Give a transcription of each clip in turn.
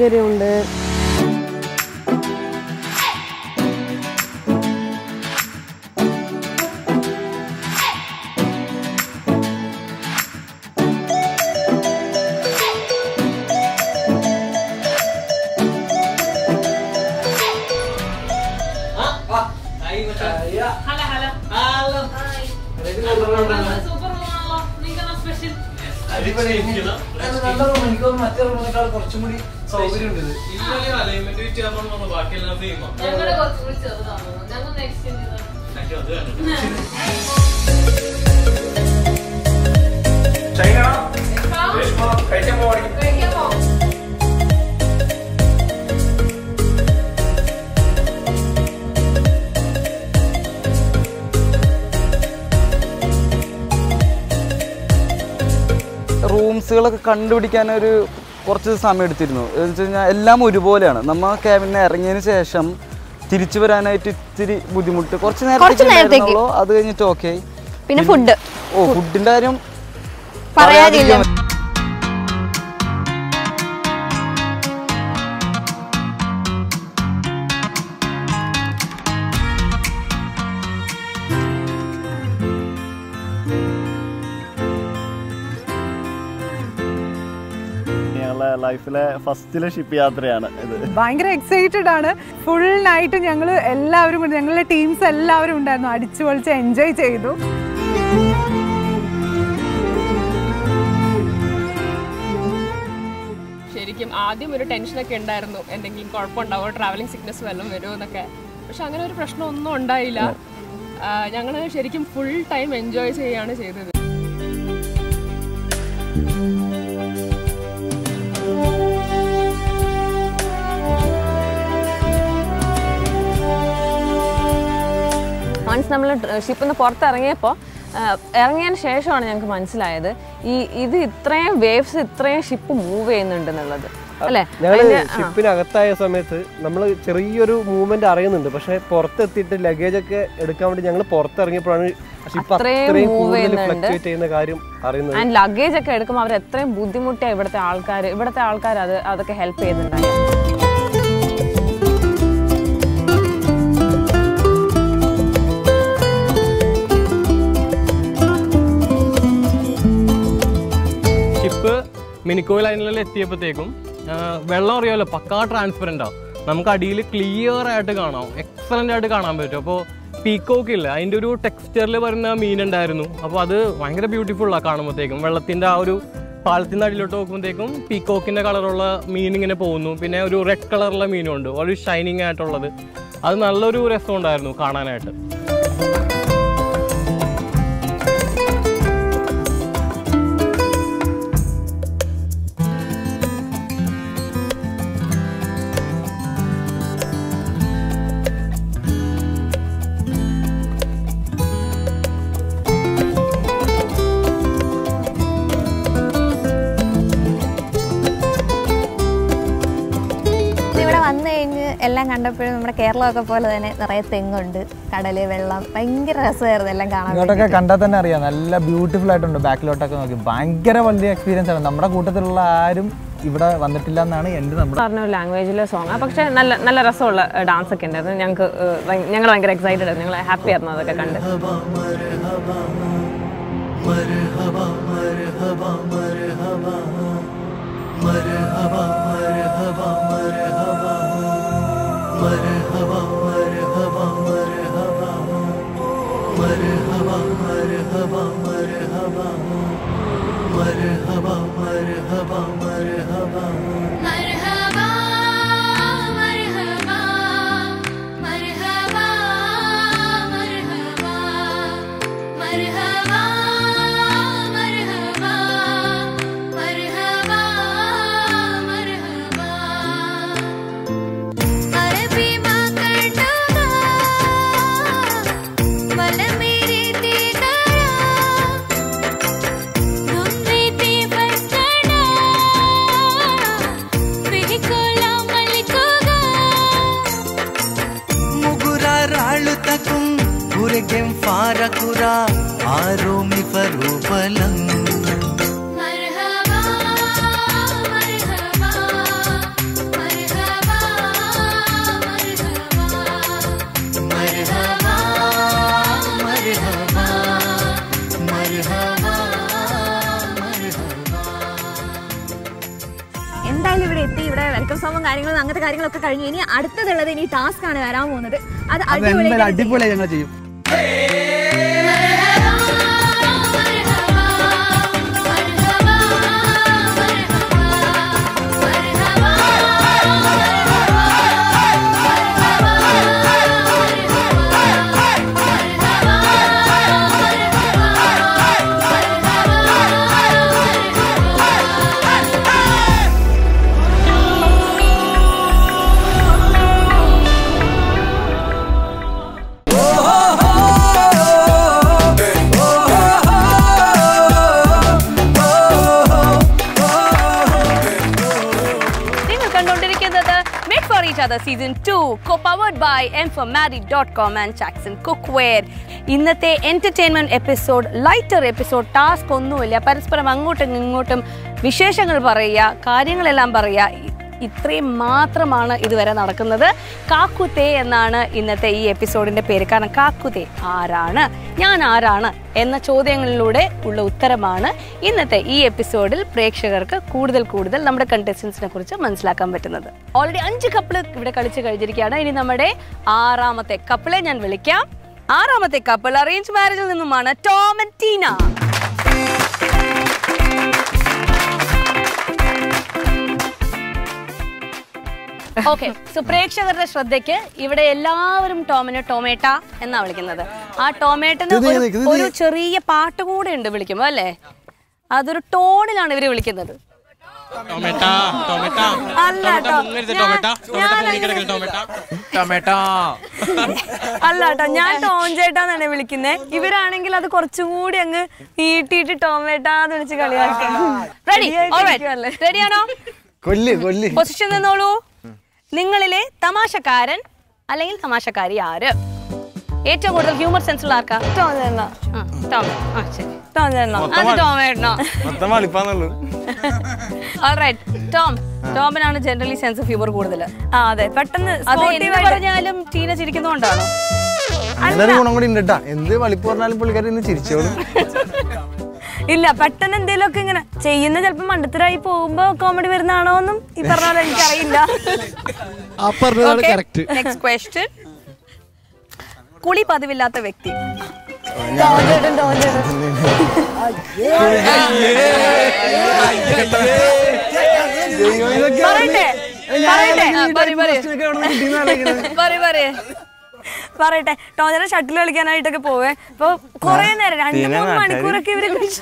സൗകര്യമുണ്ട് സൂപ്പർ റൂമാണല്ലോ നിങ്ങൾക്ക് സ്പെഷ്യൽ കുറച്ചും കൂടി സൗകര്യമുണ്ട് ഇത്. ഇന്നലെ അലൈൻമെന്റ് വ്യത്യാസം വന്നു ബാക്കിയെല്ലാം സെയിമാ ഞങ്ങളുടെ കുറച്ചുകൂടി ചെറുതാണ് ഞങ്ങൾ നെക്സ്റ്റ് അത് കണ്ടു ചൈന രേഷ്മ കഴിക്കാൻ പോവാടി കഴിക്കാമോ റൂംസുകളൊക്കെ കണ്ടുപിടിക്കാൻ ഒരു കുറച്ച് സമയം എടുത്തിരുന്നു എന്ന് വെച്ച് കഴിഞ്ഞാൽ എല്ലാം ഒരുപോലെയാണ് നമ്മൾ ക്യാബിന് ഇറങ്ങിയതിന് ശേഷം തിരിച്ചു വരാനായിട്ട് ഇത്തിരി ബുദ്ധിമുട്ട് കുറച്ച് കുറച്ച് നേരത്തേക്ക് നേരത്തേക്ക്. ഉണ്ടായിരുന്നുള്ളൂ. അത് കഴിഞ്ഞിട്ട് ഓക്കെ പിന്നെ ഫുഡ് ഓ ഫുഡിന്റെ കാര്യം പറയാതില്ല പറയാതിരിക്കാൻ ഞങ്ങളുടെ ലൈഫിലെ ഫസ്റ്റിലെ ഷിപ്പ് യാത്രയാണ് ഇത് ഭയങ്കര എക്സൈറ്റഡ് ആണ് ഫുൾ നൈറ്റ് ഞങ്ങൾ എല്ലാവരും കൂടി ഞങ്ങളുടെ ടീംസ് എല്ലാവരും ഉണ്ടായിരുന്നു അടിച്ചു പൊളിച്ച് എൻജോയ് ചെയ്തു ശരിക്കും ആദ്യം ഒരു ടെൻഷനൊക്കെ ഉണ്ടായിരുന്നു എന്തെങ്കിലും കുഴപ്പമുണ്ടാവോ ട്രാവലിംഗ് സിക്നസ് വല്ലതും വരുമോ എന്നൊക്കെ പക്ഷെ അങ്ങനെ ഒരു പ്രശ്നമൊന്നും ഉണ്ടായില്ല ഞങ്ങൾ ശരിക്കും ഫുൾ ടൈം എൻജോയ് ചെയ്യുകയാണ് ചെയ്തത് വൺസ് നമ്മൾ ഷിപ്പിൽ നിന്ന് പുറത്തിറങ്ങിയപ്പോൾ ഇറങ്ങിയതിന് ശേഷമാണ് ഞങ്ങൾക്ക് മനസ്സിലായത് ഈ ഇത് ഇത്രയും വേവ്സ് ഇത്രയും ഷിപ്പ് മൂവ് ചെയ്യുന്നുണ്ട് എന്നുള്ളത് അല്ലേ ഞങ്ങൾ അതിന്റെ- ആ. ഷിപ്പിനകത്തായ സമയത്ത് നമ്മൾ ചെറിയൊരു മൂവ്മെന്റ് അറിയുന്നുണ്ട് പക്ഷെ പുറത്തെത്തിയിട്ട് ലഗേജ് ഒക്കെ എടുക്കാൻ വേണ്ടി ഞങ്ങൾ പുറത്തിറങ്ങിയപ്പോഴാണ് ഷിപ്പ് അത്രയും അത്രയും move കൂടുതൽ ചെയ്യുന്നുണ്ട്. ഫ്ലക്ച്വേറ്റ് ചെയ്യുന്ന കാര്യം അറിയുന്നത് ആൻഡ് ലഗേജ് ഒക്കെ എടുക്കുമ്പോൾ അവർ എത്രയും ബുദ്ധിമുട്ടിയാണ് ഇവിടുത്തെ ആൾക്കാർ ഇവിടുത്തെ ആൾക്കാർ അത് അതൊക്കെ ഹെൽപ്പ് ചെയ്യുന്നുണ്ടായി ഷിപ്പ് മിനിക്കോയിൽ ലൈനിലെല്ലാം എത്തിയപ്പോഴത്തേക്കും ആ, വെള്ളം അറിയാമല്ലോ പക്കാ ട്രാൻസ്പെറൻ്റാ നമുക്ക് അടിയിൽ ക്ലിയർ ആയിട്ട് കാണാം എക്സലൻ്റ് ആയിട്ട് കാണാൻ പറ്റും അപ്പോൾ പീക്കോക്ക് ഇല്ല അതിൻ്റെ ഒരു ടെക്സ്ചറിൽ വരുന്ന മീൻ ഉണ്ടായിരുന്നു അപ്പോൾ അത് ഭയങ്കര ബ്യൂട്ടിഫുള്ളാണ് കാണുമ്പോഴത്തേക്കും വെള്ളത്തിൻ്റെ ആ ഒരു പാലത്തിൻ്റെ അടിയിലോട്ട് നോക്കുമ്പോഴത്തേക്കും പീക്കോക്കിൻ്റെ കളറുള്ള മീൻ ഇങ്ങനെ പോകുന്നു പിന്നെ ഒരു റെഡ് കളറുള്ള മീനും ഉണ്ട് ഒരു ഷൈനിങ് ആയിട്ടുള്ളത് അത് നല്ലൊരു രസം ഉണ്ടായിരുന്നു കാണാനായിട്ട് ഇവിടെ വന്നു കഴിഞ്ഞ് എല്ലാം കണ്ടപ്പോഴും നമ്മുടെ കേരളമൊക്കെ പോലെ തന്നെ നിറയെ തെങ്ങുണ്ട് കടല് വെള്ളം ഭയങ്കര രസമായിരുന്നു എല്ലാം കാണാൻ ഇങ്ങോട്ടൊക്കെ കണ്ടാൽ തന്നെ അറിയാം നല്ല ബ്യൂട്ടിഫുൾ ആയിട്ടുണ്ട് ബാക്കിലോട്ടൊക്കെ നോക്കി ഭയങ്കര വലിയ എക്സ്പീരിയൻസ് ആണ് നമ്മുടെ കൂട്ടത്തിലുള്ള ആരും ഇവിടെ വന്നിട്ടില്ല എന്നാണ് എൻ്റെ നമ്മുടെ പറഞ്ഞ ഒരു ലാംഗ്വേജിലെ സോങ് പക്ഷേ നല്ല നല്ല രസമുള്ള ഡാൻസ് ഒക്കെ ഉണ്ടായിരുന്നു ഞങ്ങൾക്ക് ഞങ്ങൾ ഭയങ്കര എക്സൈറ്റഡ് ആയിരുന്നു ഞങ്ങൾ ഹാപ്പി ആയിരുന്നു അതൊക്കെ കണ്ട് മർഹബാ മർഹബാ മർഹബാ മർഹബാ മർഹബാ മർഹബാ മർഹബാ മർഹബാ അറബി മാകണ്ടുക വലമേരി തീകര നുംരീതി ഫസ്കട പിഹിക്കോല മലിക്കുക മുകുരാറാളുതക്കും ഉരകെം ഫാരകുര ആരോമി ഫരൂപലം മർഹബാ മർഹബാ പ്രസവം കാര്യങ്ങളും അങ്ങനത്തെ കാര്യങ്ങളൊക്കെ കഴിഞ്ഞു ഇനി അടുത്തതുള്ളത് ഇനി ടാസ്ക് ആണ് വരാൻ പോകുന്നത് അത് അത് എന്തായാലും അടിപൊളിയായിട്ട് അടിപൊളിയായി ഞങ്ങൾ ചെയ്യും നിങ്ങൾ കണ്ടുകൊണ്ടിരിക്കുന്നത് made for each other season two co powered by M four marry dot com and Chackson cookware ഇന്നത്തെ entertainment episode lighter episode task ഒന്നുമില്ല പരസ്പരം അങ്ങോട്ടും ഇങ്ങോട്ടും വിശേഷങ്ങൾ പറയുക കാര്യങ്ങളെല്ലാം പറയുക ഇ- ഇത്രയും മാത്രമാണ് ഇതുവരെ നടക്കുന്നത് കാക്കുതേ എന്നാണ് ഇന്നത്തെ ഈ എപ്പിസോഡിന്റെ പേര് കാരണം കാക്കുതേ ആരാണ് ഞാൻ ആരാണ് എന്ന ചോദ്യങ്ങളിലൂടെ ഉള്ള ഉത്തരമാണ് ഇന്നത്തെ ഈ എപ്പിസോഡിൽ പ്രേക്ഷകർക്ക് കൂടുതൽ കൂടുതൽ നമ്മുടെ കണ്ടസ്റ്റൻസിനെ കുറിച്ച് മനസ്സിലാക്കാൻ പറ്റുന്നത് ഓൾറെഡി അഞ്ച് കപ്പിള് ഇവിടെ കളിച്ച് കഴിഞ്ഞിരിക്കുകയാണ് ഇനി നമ്മുടെ ആറാമത്തെ കപ്പിളെ ഞാൻ വിളിക്കാം ആറാമത്തെ കപ്പിൾ അറേഞ്ച് മാരേജിൽ നിന്നുമാണ് Tom and Tina okay so പ്രേക്ഷകരുടെ ശ്രദ്ധയ്ക്ക് ഇവിടെ എല്ലാവരും ടോമിനെ ടൊമേട്ട എന്നാ വിളിക്കുന്നത് ആ ടൊമേട്ടന് ഇത് ഒരു- ഇത് ഇത് ഒരു ചെറിയ പാട്ട് കൂടെ ഉണ്ട് വിളിക്കുമ്പോ അല്ലേ അതൊരു ടോണിലാണ് ഇവര് വിളിക്കുന്നത് ടൊമാറ്റോ ടൊമാറ്റോ അല്ല ടൊമാറ്റോ ട്ടോ. മുങ്ങരുത് ഞാൻ- ടൊമാറ്റോ ഞാൻ ടൊമാറ്റോ മുങ്ങിക്കിടക്കൽ ടൊമാറ്റോ ടൊമാറ്റോ അല്ല കേട്ടോ ഞാൻ ടോം ചേട്ടാന്നാണ് വിളിക്കുന്നത് ഇവരാണെങ്കിൽ അത് കുറച്ചും കൂടി അങ്ങ് നീട്ടിയിട്ട് ടോമേട്ടാന്ന് വിളിച്ച് കളിയാക്കണം റെഡി റെഡിയാണോ കൊല്ല് കൊല്ല് പൊസിഷൻ നിന്നോളൂ നിങ്ങളിലെ തമാശക്കാരൻ അല്ലെങ്കിൽ തമാശക്കാരി ആര് ഏറ്റവും കൂടുതൽ ഹ്യൂമർ സെൻസ് ഉള്ള ആർക്കാ ടോം ചേട്ടനോ ആ, ടോം ആ ശരി ടോം ചേട്ടനോ അത് ടോം ചേട്ടനോ മൊത്തം വളിപ്പാന്നുള്ളൂ ഓൾറൈറ്റ് ടോം ടോമിനാണ് ജനറലി സെൻസ് ഓഫ് ഹ്യൂമർ കൂടുതൽ ആ അതെ പെട്ടെന്ന് അത് sportive എന്ത് ആയിട്ട് പറഞ്ഞാലും ടീന ചിരിക്കുന്നതുകൊണ്ടാണോ നല്ലൊരു ഗുണം കൂടി ഉണ്ട് കേട്ടാ എന്ത് വളിപ്പ് പറഞ്ഞാലും പുള്ളിക്കാരി ഇന്ന് ചിരിച്ചോളും ഇല്ല പെട്ടെന്ന് എന്തെങ്കിലുമൊക്കെ ഇങ്ങനെ ചെയ്യുന്ന ചിലപ്പോ മണ്ടത്തരായി പോകുമ്പോ കോമഡി വരുന്നതാണോന്നും ഈ പറഞ്ഞ പോലെ എനിക്കറിയില്ല ആ പറഞ്ഞതാണ് കറക്റ്റ് നെക്സ്റ്റ് ക്വസ്റ്റ്യൻ കുളി പതിവില്ലാത്ത വ്യക്തി പറയട്ടെ പറയട്ടെ ആ, പറയ്, പറയ്. പറയ്, പറയ്. പറയട്ടെ ടോജന ഷട്ടിൽ കളിക്കാനായിട്ടൊക്കെ പോവേ അപ്പൊ കൊറേ നേരം രണ്ടു മൂന്ന് മണിക്കൂറൊക്കെ ഇവര് കുളിച്ച്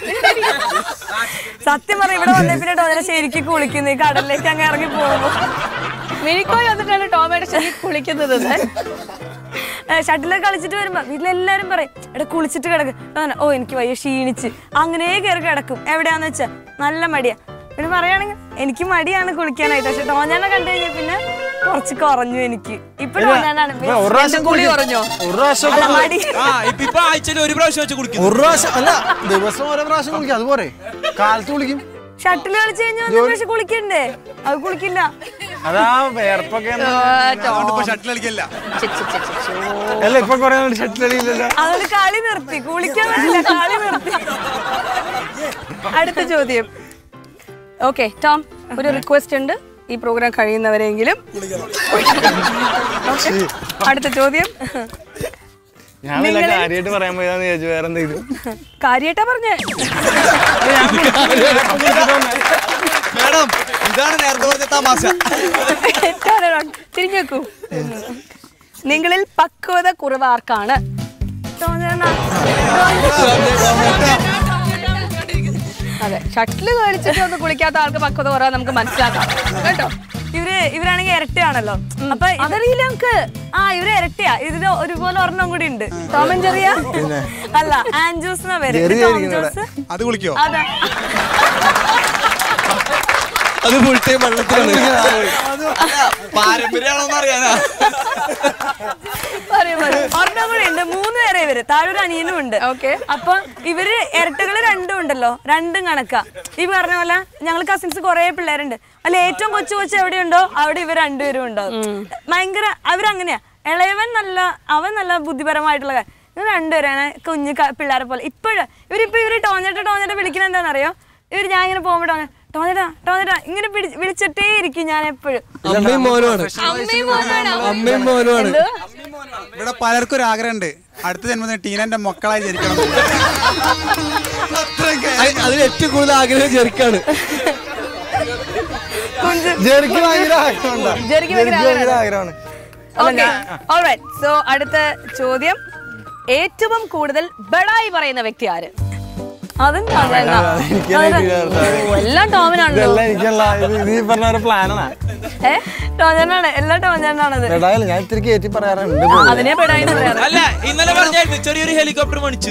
സത്യം പറയും ഇവിടെ വന്നേ പിന്നെ ടോജന ശരിക്കും കുളിക്കുന്നു ഈ കടലിലേക്ക് അങ്ങ് ഇറങ്ങി പോകുമ്പോ മിനിക്കോയ് വന്നിട്ടാണ് ടോമയുടെ ശരി കുളിക്കുന്നത് ഷട്ടിലൊക്കെ കളിച്ചിട്ട് വരുമ്പോ വീട്ടിലെല്ലാരും പറയും എടാ കുളിച്ചിട്ട് കിടക്ക് ടോജന, ഓ എനിക്ക് വയ്യ ക്ഷീണിച്ച് അങ്ങനെ കയറി കിടക്കും എവിടെയാന്ന് വെച്ചാ നല്ല മടിയാ പിന്നെ പറയുകയാണെങ്കിൽ എനിക്ക് മടിയാണ് കുളിക്കാനായിട്ട് പക്ഷെ ടോഞ്ഞാനെ കണ്ടു കഴിഞ്ഞാൽ പിന്നെ കുറച്ച് കുറഞ്ഞു എനിക്ക് ഇപ്പൊ ടോഞ്ഞാനാണ് ഒരു പ്രാവശ്യം കുളി കുളിക്കും. കുറഞ്ഞോ ഒരു പ്രാവശ്യം അല്ല, ഒക്കെ മടി ഇപ്പൊ ആഴ്ചയിൽ ഒരു പ്രാവശ്യം വെച്ച് കുടിക്കും ഒരു പ്രാവശ്യം അല്ല ദിവസം ഓരോ പ്രാവശ്യം കുളിക്കും അതുപോലെ കാലത്ത് കുളിക്കും ഷട്ടിൽ കളിച്ചു കഴിഞ്ഞാൽ പക്ഷെ കുളിക്കണ്ടേ അത് കുളിക്കില്ല അതാ വേർപ്പൊക്കെ ഷട്ടിൽ കളിക്കല്ല അല്ല ഇപ്പൊ കൊറേ ഷട്ടിൽ കളിയില്ലല്ലോ അതുകൊണ്ട് കളി നിർത്തി കുളിക്കാൻ പറ്റില്ല കളി നിർത്തി അടുത്ത ചോദ്യം ഓക്കെ ടോം ഒരു റിക്വസ്റ്റ് ഉണ്ട് ഈ പ്രോഗ്രാം കഴിയുന്നവരെങ്കിലും Okay. അടുത്ത ചോദ്യം ഞാൻ വല്ല കാര്യമായിട്ട് പറയാൻ പോയതാന്ന് ചോദിച്ചു വേറെ എന്തെങ്കിലും കാര്യായിട്ടാ പറഞ്ഞേ മേഡം ഇതാണ് നേരത്തെ പറഞ്ഞ തമാശ തിരിഞ്ഞു വെക്കൂ നിങ്ങളിൽ പക്വത കുറവ് ആർക്കാണ് അതെ ഷട്ടിൽ കളിച്ചിട്ട് ഒന്ന് കുളിക്കാത്ത ആൾക്ക് പക്വത കുറവ് നമുക്ക് മനസ്സിലാക്കാം കേട്ടോ ഇവര് ഇവരാണെങ്കിൽ ഇരട്ടയാണല്ലോ അപ്പൊ അതറിയില്ല നമുക്ക് ആ ഇവര് ഇരട്ടയാ ഇതിന് ഒരുപോലെ ഒരെണ്ണം കൂടി ഉണ്ട് ടോമൻ ചെറിയ അല്ല ആൻജൂസ് എന്നാ പേര് ചെറിയ ടോം ഇരിക്കുന്നു ജോസ് അത് കുളിക്കോ അതെ അത് ഫുൾ ടൈം വെള്ളത്തിലാണ് പാരമ്പര്യമാണോന്ന് അറിയാനാ പറയൂ, പറയൂ. ഒരെണ്ണം കൂടി ഉണ്ട് മൂന്ന് പേരെ ഇവര് താഴെ ഒരു അനിയനും ഉണ്ട് ഓക്കെ അപ്പൊ ഇവര് ഇരട്ടകള് രണ്ടും ഉണ്ടല്ലോ രണ്ടും കണക്കാ ഈ പറഞ്ഞ പോലെ ഞങ്ങൾ കസിൻസ് കുറെ പിള്ളേരുണ്ട് അല്ല ഏറ്റവും കൊച്ചു കൊച്ചു എവിടെയുണ്ടോ അവിടെ ഇവർ രണ്ടുപേരും ഉണ്ടാവും ഭയങ്കര അവരങ്ങനെയാ ഇളയവൻ നല്ല അവൻ നല്ല ബുദ്ധിപരമായിട്ടുള്ള കാര്യം ഇവർ രണ്ടുപേരാണ് കുഞ്ഞു ക- പിള്ളേരെ പോലെ ഇപ്പോഴും ഇവരിപ്പോ ഇവര് ടോഞ്ഞിട്ട് ടോഞ്ഞിട്ട് വിളിക്കുന്നത് എന്താണെന്നറിയോ ഇവര് ഞാൻ ഇങ്ങനെ പോകുമ്പോൾ ടോഞ്ഞ ടോഞ്ഞേട്ടാ ടോഞ്ഞേട്ടാ ഇങ്ങനെ പിടി- വിളിച്ചിട്ടേ ഇരിക്കും ഞാൻ എപ്പോഴും അമ്മയും മോനുമാണ് അമ്മയും മോനാണോ? അമ്മയും മോനുമാണ് എന്ത്? ഇവിടെ പലർക്കും ഒരു ആഗ്രഹമുണ്ട് അടുത്ത ജന്മത്തിൽ ടീനന്റെ മക്കളായി ജനിക്കണം അ- അതിൽ ഏറ്റവും കൂടുതൽ ആഗ്രഹം ചെറുക്കാണ് ജെറിക്ക് ഭയങ്കര ആഗ്രഹമുണ്ടോ? ജെറിക്ക് ഭയങ്കര ജെറിക്ക് ഭയങ്കര ആഗ്രഹമാണ്. ആഗ്രഹമാണ് ഓൾറൈറ്റ് സോ അടുത്ത ചോദ്യം ഏറ്റവും കൂടുതൽ ബഡായി പറയുന്ന വ്യക്തി ആര് അതും ടോമിനാണോ? ഓ, എല്ലാം ടോമിനാണല്ലോ ഇതെല്ലാം എനിക്കുള്ള ഇത് ഇത് ഈ പറഞ്ഞ ഒരു പ്ലാനാണ് ഏ ടോഞ്ഞേട്ടാണ് എല്ലാം ടോഞ്ഞേട്ടാണത് ഏതായാലും ഞാൻ ഇത്തിരി കയറ്റി പറയാറുണ്ട് ആ, അതിനെ പെടായി പറയാറ് അല്ല ഇന്നലെ പറഞ്ഞായിരുന്നു ചെറിയൊരു ഹെലികോപ്റ്റർ മണിച്ചു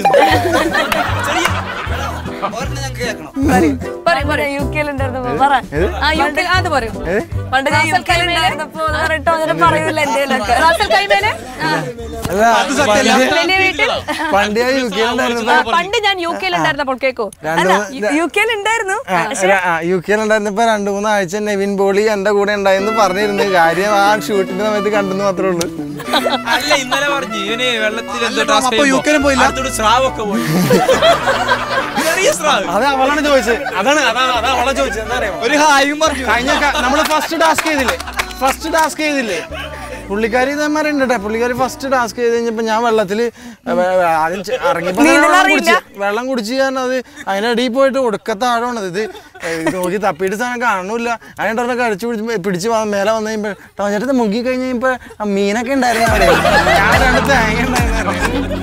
യു കെയിൽ ഉണ്ടായിരുന്നപ്പോ പറ ഏത്? ആ യു കെ അത് പറയൂ ഏത്? പണ്ട് ഞാൻ യു കെയിൽ ഉണ്ടായിരുന്നപ്പോ ടോഞ്ഞേട്ടൻ പറയൂല എന്തേലൊക്കെ റാസൽ കൈമേനെ അല്ല, പണ്ട് വലിയ വീട്ടിൽ പണ്ട് ഞാൻ യു ആ, കെയിലുണ്ടായിരുന്നപ്പോ പണ്ട് ഞാൻ യു കെയിൽ ഉണ്ടായിരുന്നപ്പോൾ കേക്കോ രണ്ട് മൂന്ന് യു കെയിൽ ഉണ്ടായിരുന്നു യു കെയിൽ ഉണ്ടായിരുന്നപ്പോ രണ്ടു മൂന്ന് ആഴ്ച നെവിൻ പോളി എന്റെ കൂടെ ഉണ്ടായെന്ന് പറഞ്ഞിരുന്നു കാര്യം ആ ഷൂട്ടിന്റെ സമയത്ത് കണ്ടെന്ന് മാത്രമേ ഉള്ളൂ അല്ല ഇന്നലെ പറഞ്ഞു ഇവന് വെള്ളത്തിൽ എന്തോ അല്ല, ടാസ്ക് അപ്പൊ യുക്രൈനും പോയില്ല? അടുത്തോട്ട് സ്രാവൊക്കെ പോയി ചെറിയ സ്രാവ് അത് അവളാണ് ചോദിച്ചത് അതാണ് അതാണ് അതാണ് അവളെ ചോദിച്ചത് എന്താ അറിയാമോ ഒരു ഹായും പറഞ്ഞു കഴിഞ്ഞ ക- നമ്മള് ഫസ്റ്റ് ടാസ്ക് ചെയ്തില്ലേ ഫസ്റ്റ് ടാസ്ക് ചെയ്തില്ലേ പുള്ളിക്കാരി ഇതേമാരുണ്ട് കേട്ടോ പുള്ളിക്കാരി ഫസ്റ്റ് ടാസ്ക് ചെയ്ത് കഴിഞ്ഞപ്പോ ഞാൻ വെള്ളത്തില് വെ- വെ- ആദ്യം ചെ- ഇറങ്ങിയപ്പോ തന്നെ നീന്തൽ വെള്ളം അറിയില്ല? കുടിച്ച് വെള്ളം കുടിച്ച് ഞാൻ അത് അതിന്റെ അടിയിൽ പോയിട്ട് ഒടുക്കത്തെ ആഴമാണത് ഇത് ഇത് നോക്കി തപ്പിയിട്ട് സാധനം കാണൂല അതിനൊക്കെ അടിച്ചു പിടിച്ച് പിടിച്ച് വന്ന് മേലെ വന്നു കഴിയുമ്പോ ടോഞ്ഞിട്ട് മുങ്ങി കഴിഞ്ഞ് കഴിയുമ്പോ ആ മീനൊക്കെ ഉണ്ടായിരുന്നു അവിടെ ഞാൻ രണ്ട് തേങ്ങ ഉണ്ടായിരുന്നു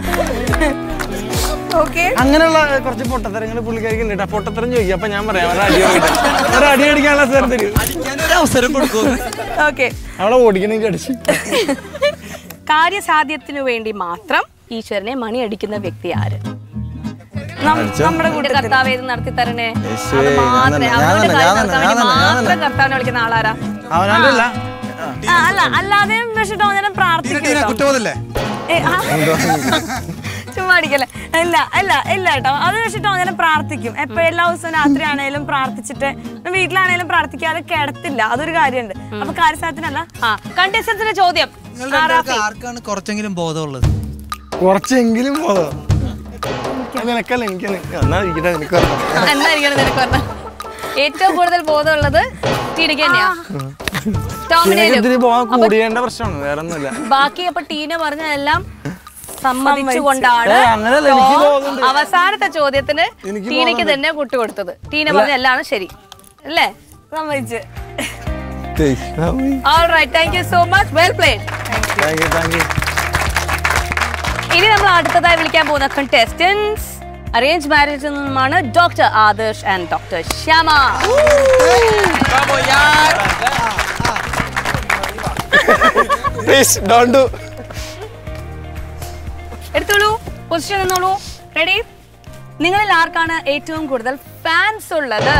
ഓക്കെ അങ്ങനെയുള്ള കുറച്ച് പൊട്ടത്തരങ്ങൾ പുള്ളിക്കാരിക്ക് ഉണ്ട് കേട്ടോ പൊട്ടത്തരം ചോദിക്കും അപ്പൊ ഞാൻ പറയാം ഒരു അടി വാങ്ങിയിട്ട്. ഒരു അടി അടിക്കാനുള്ള സ്ഥലം തരും ഒരു അവസരം കൊടുക്കും ഓക്കെ അവളെ ഓടിക്കണമെങ്കിൽ അടിച്ചു കാര്യസാധ്യത്തിനു വേണ്ടി മാത്രം ഈശ്വരനെ മണി അടിക്കുന്ന വ്യക്തി ആര് നമ്മുടെ കൂടെ കർത്താവ് ഇത് നടത്തി തരണേ യേശുവേ, അത് ഞാൻ മാത്രമേ തന്നെ, ഞാൻ അവരുടെ തന്നെ, കാര്യം ഞാൻ നടത്താൻ തന്നെ, വേണ്ടി ഞാൻ തന്നെ, മാത്രം കർത്താവിനെ വിളിക്കുന്ന ആളാരാ അവനാൻ്റെ അല്ല ആ, അല്ല അല്ലാതെ പക്ഷെ ടോഞ്ഞേട്ടൻ പ്രാർത്ഥിക്കും കേട്ടോ. കുറ്റബോധല്ലേ ഏ, ആ. ചുമ്മാ അടിക്കല്ലേ ഇല്ല ഇല്ല ഇല്ല കേട്ടോ അത് വെച്ചിട്ട് അങ്ങനെ പ്രാർത്ഥിക്കും എപ്പോ എല്ലാ ദിവസവും രാത്രി ആണേലും പ്രാർത്ഥിച്ചിട്ട് വീട്ടിലാണേലും പ്രാർത്ഥിക്കാതെ കിടത്തില്ല അതൊരു കാര്യമുണ്ട് അപ്പൊ കാര്യസാധനല്ല ആ കണ്ടസ്റ്റൻസിന്റെ ചോദ്യം നിങ്ങളുടെ രണ്ടുപേർക്ക് ആർക്കാണ് കുറച്ചെങ്കിലും ബോധമുള്ളത് കുറച്ചെങ്കിലും പോതോ നിനക്കല്ല എനിക്ക് നിനക്ക്. എന്നാ ഇരിക്കട്ടെ നിനക്ക് പറഞ്ഞോ. എന്നായിരിക്കണം നിനക്ക് പറഞ്ഞ ഏറ്റവും കൂടുതൽ ബോധമുള്ളത് ടീനയ്ക്ക് തന്നെയാ ടോമിനേലും ഇതിന് പോകാൻ കൂടിയേണ്ട പ്രശ്നമാണ് വേറെ ഒന്നുമില്ല ബാക്കി അപ്പൊ ടീന പറഞ്ഞതെല്ലാം സമ്മതിച്ചുകൊണ്ടാണ് ഏ, അങ്ങനെയല്ല, എനിക്ക് ടോം ബോധമുണ്ട്. അവസാനത്തെ ചോദ്യത്തിന് എനിക്ക് ടീനയ്ക്ക് ബോധമുണ്ട്. തന്നെ കൂട്ടുകൊടുത്തത് ടീന പറഞ്ഞ എല്ലാം ശരി അല്ലേ സമ്മതിച്ച് all right thank you so much well played thank you thank you ഇനി നമ്മൾ അടുത്തതായി വിളിക്കാൻ പോകുന്ന കണ്ടസ്റ്റൻസ് അറേഞ്ച് മാരേജിൽ നിന്നുമാണ് doctor Adarsh and doctor Shyama please don't do എടുത്തോളൂ പൊസിഷൻ നിന്നോളൂ റെഡി നിങ്ങളിൽ ആർക്കാണ് ഏറ്റവും കൂടുതൽ ഫാൻസ് ഉള്ളത്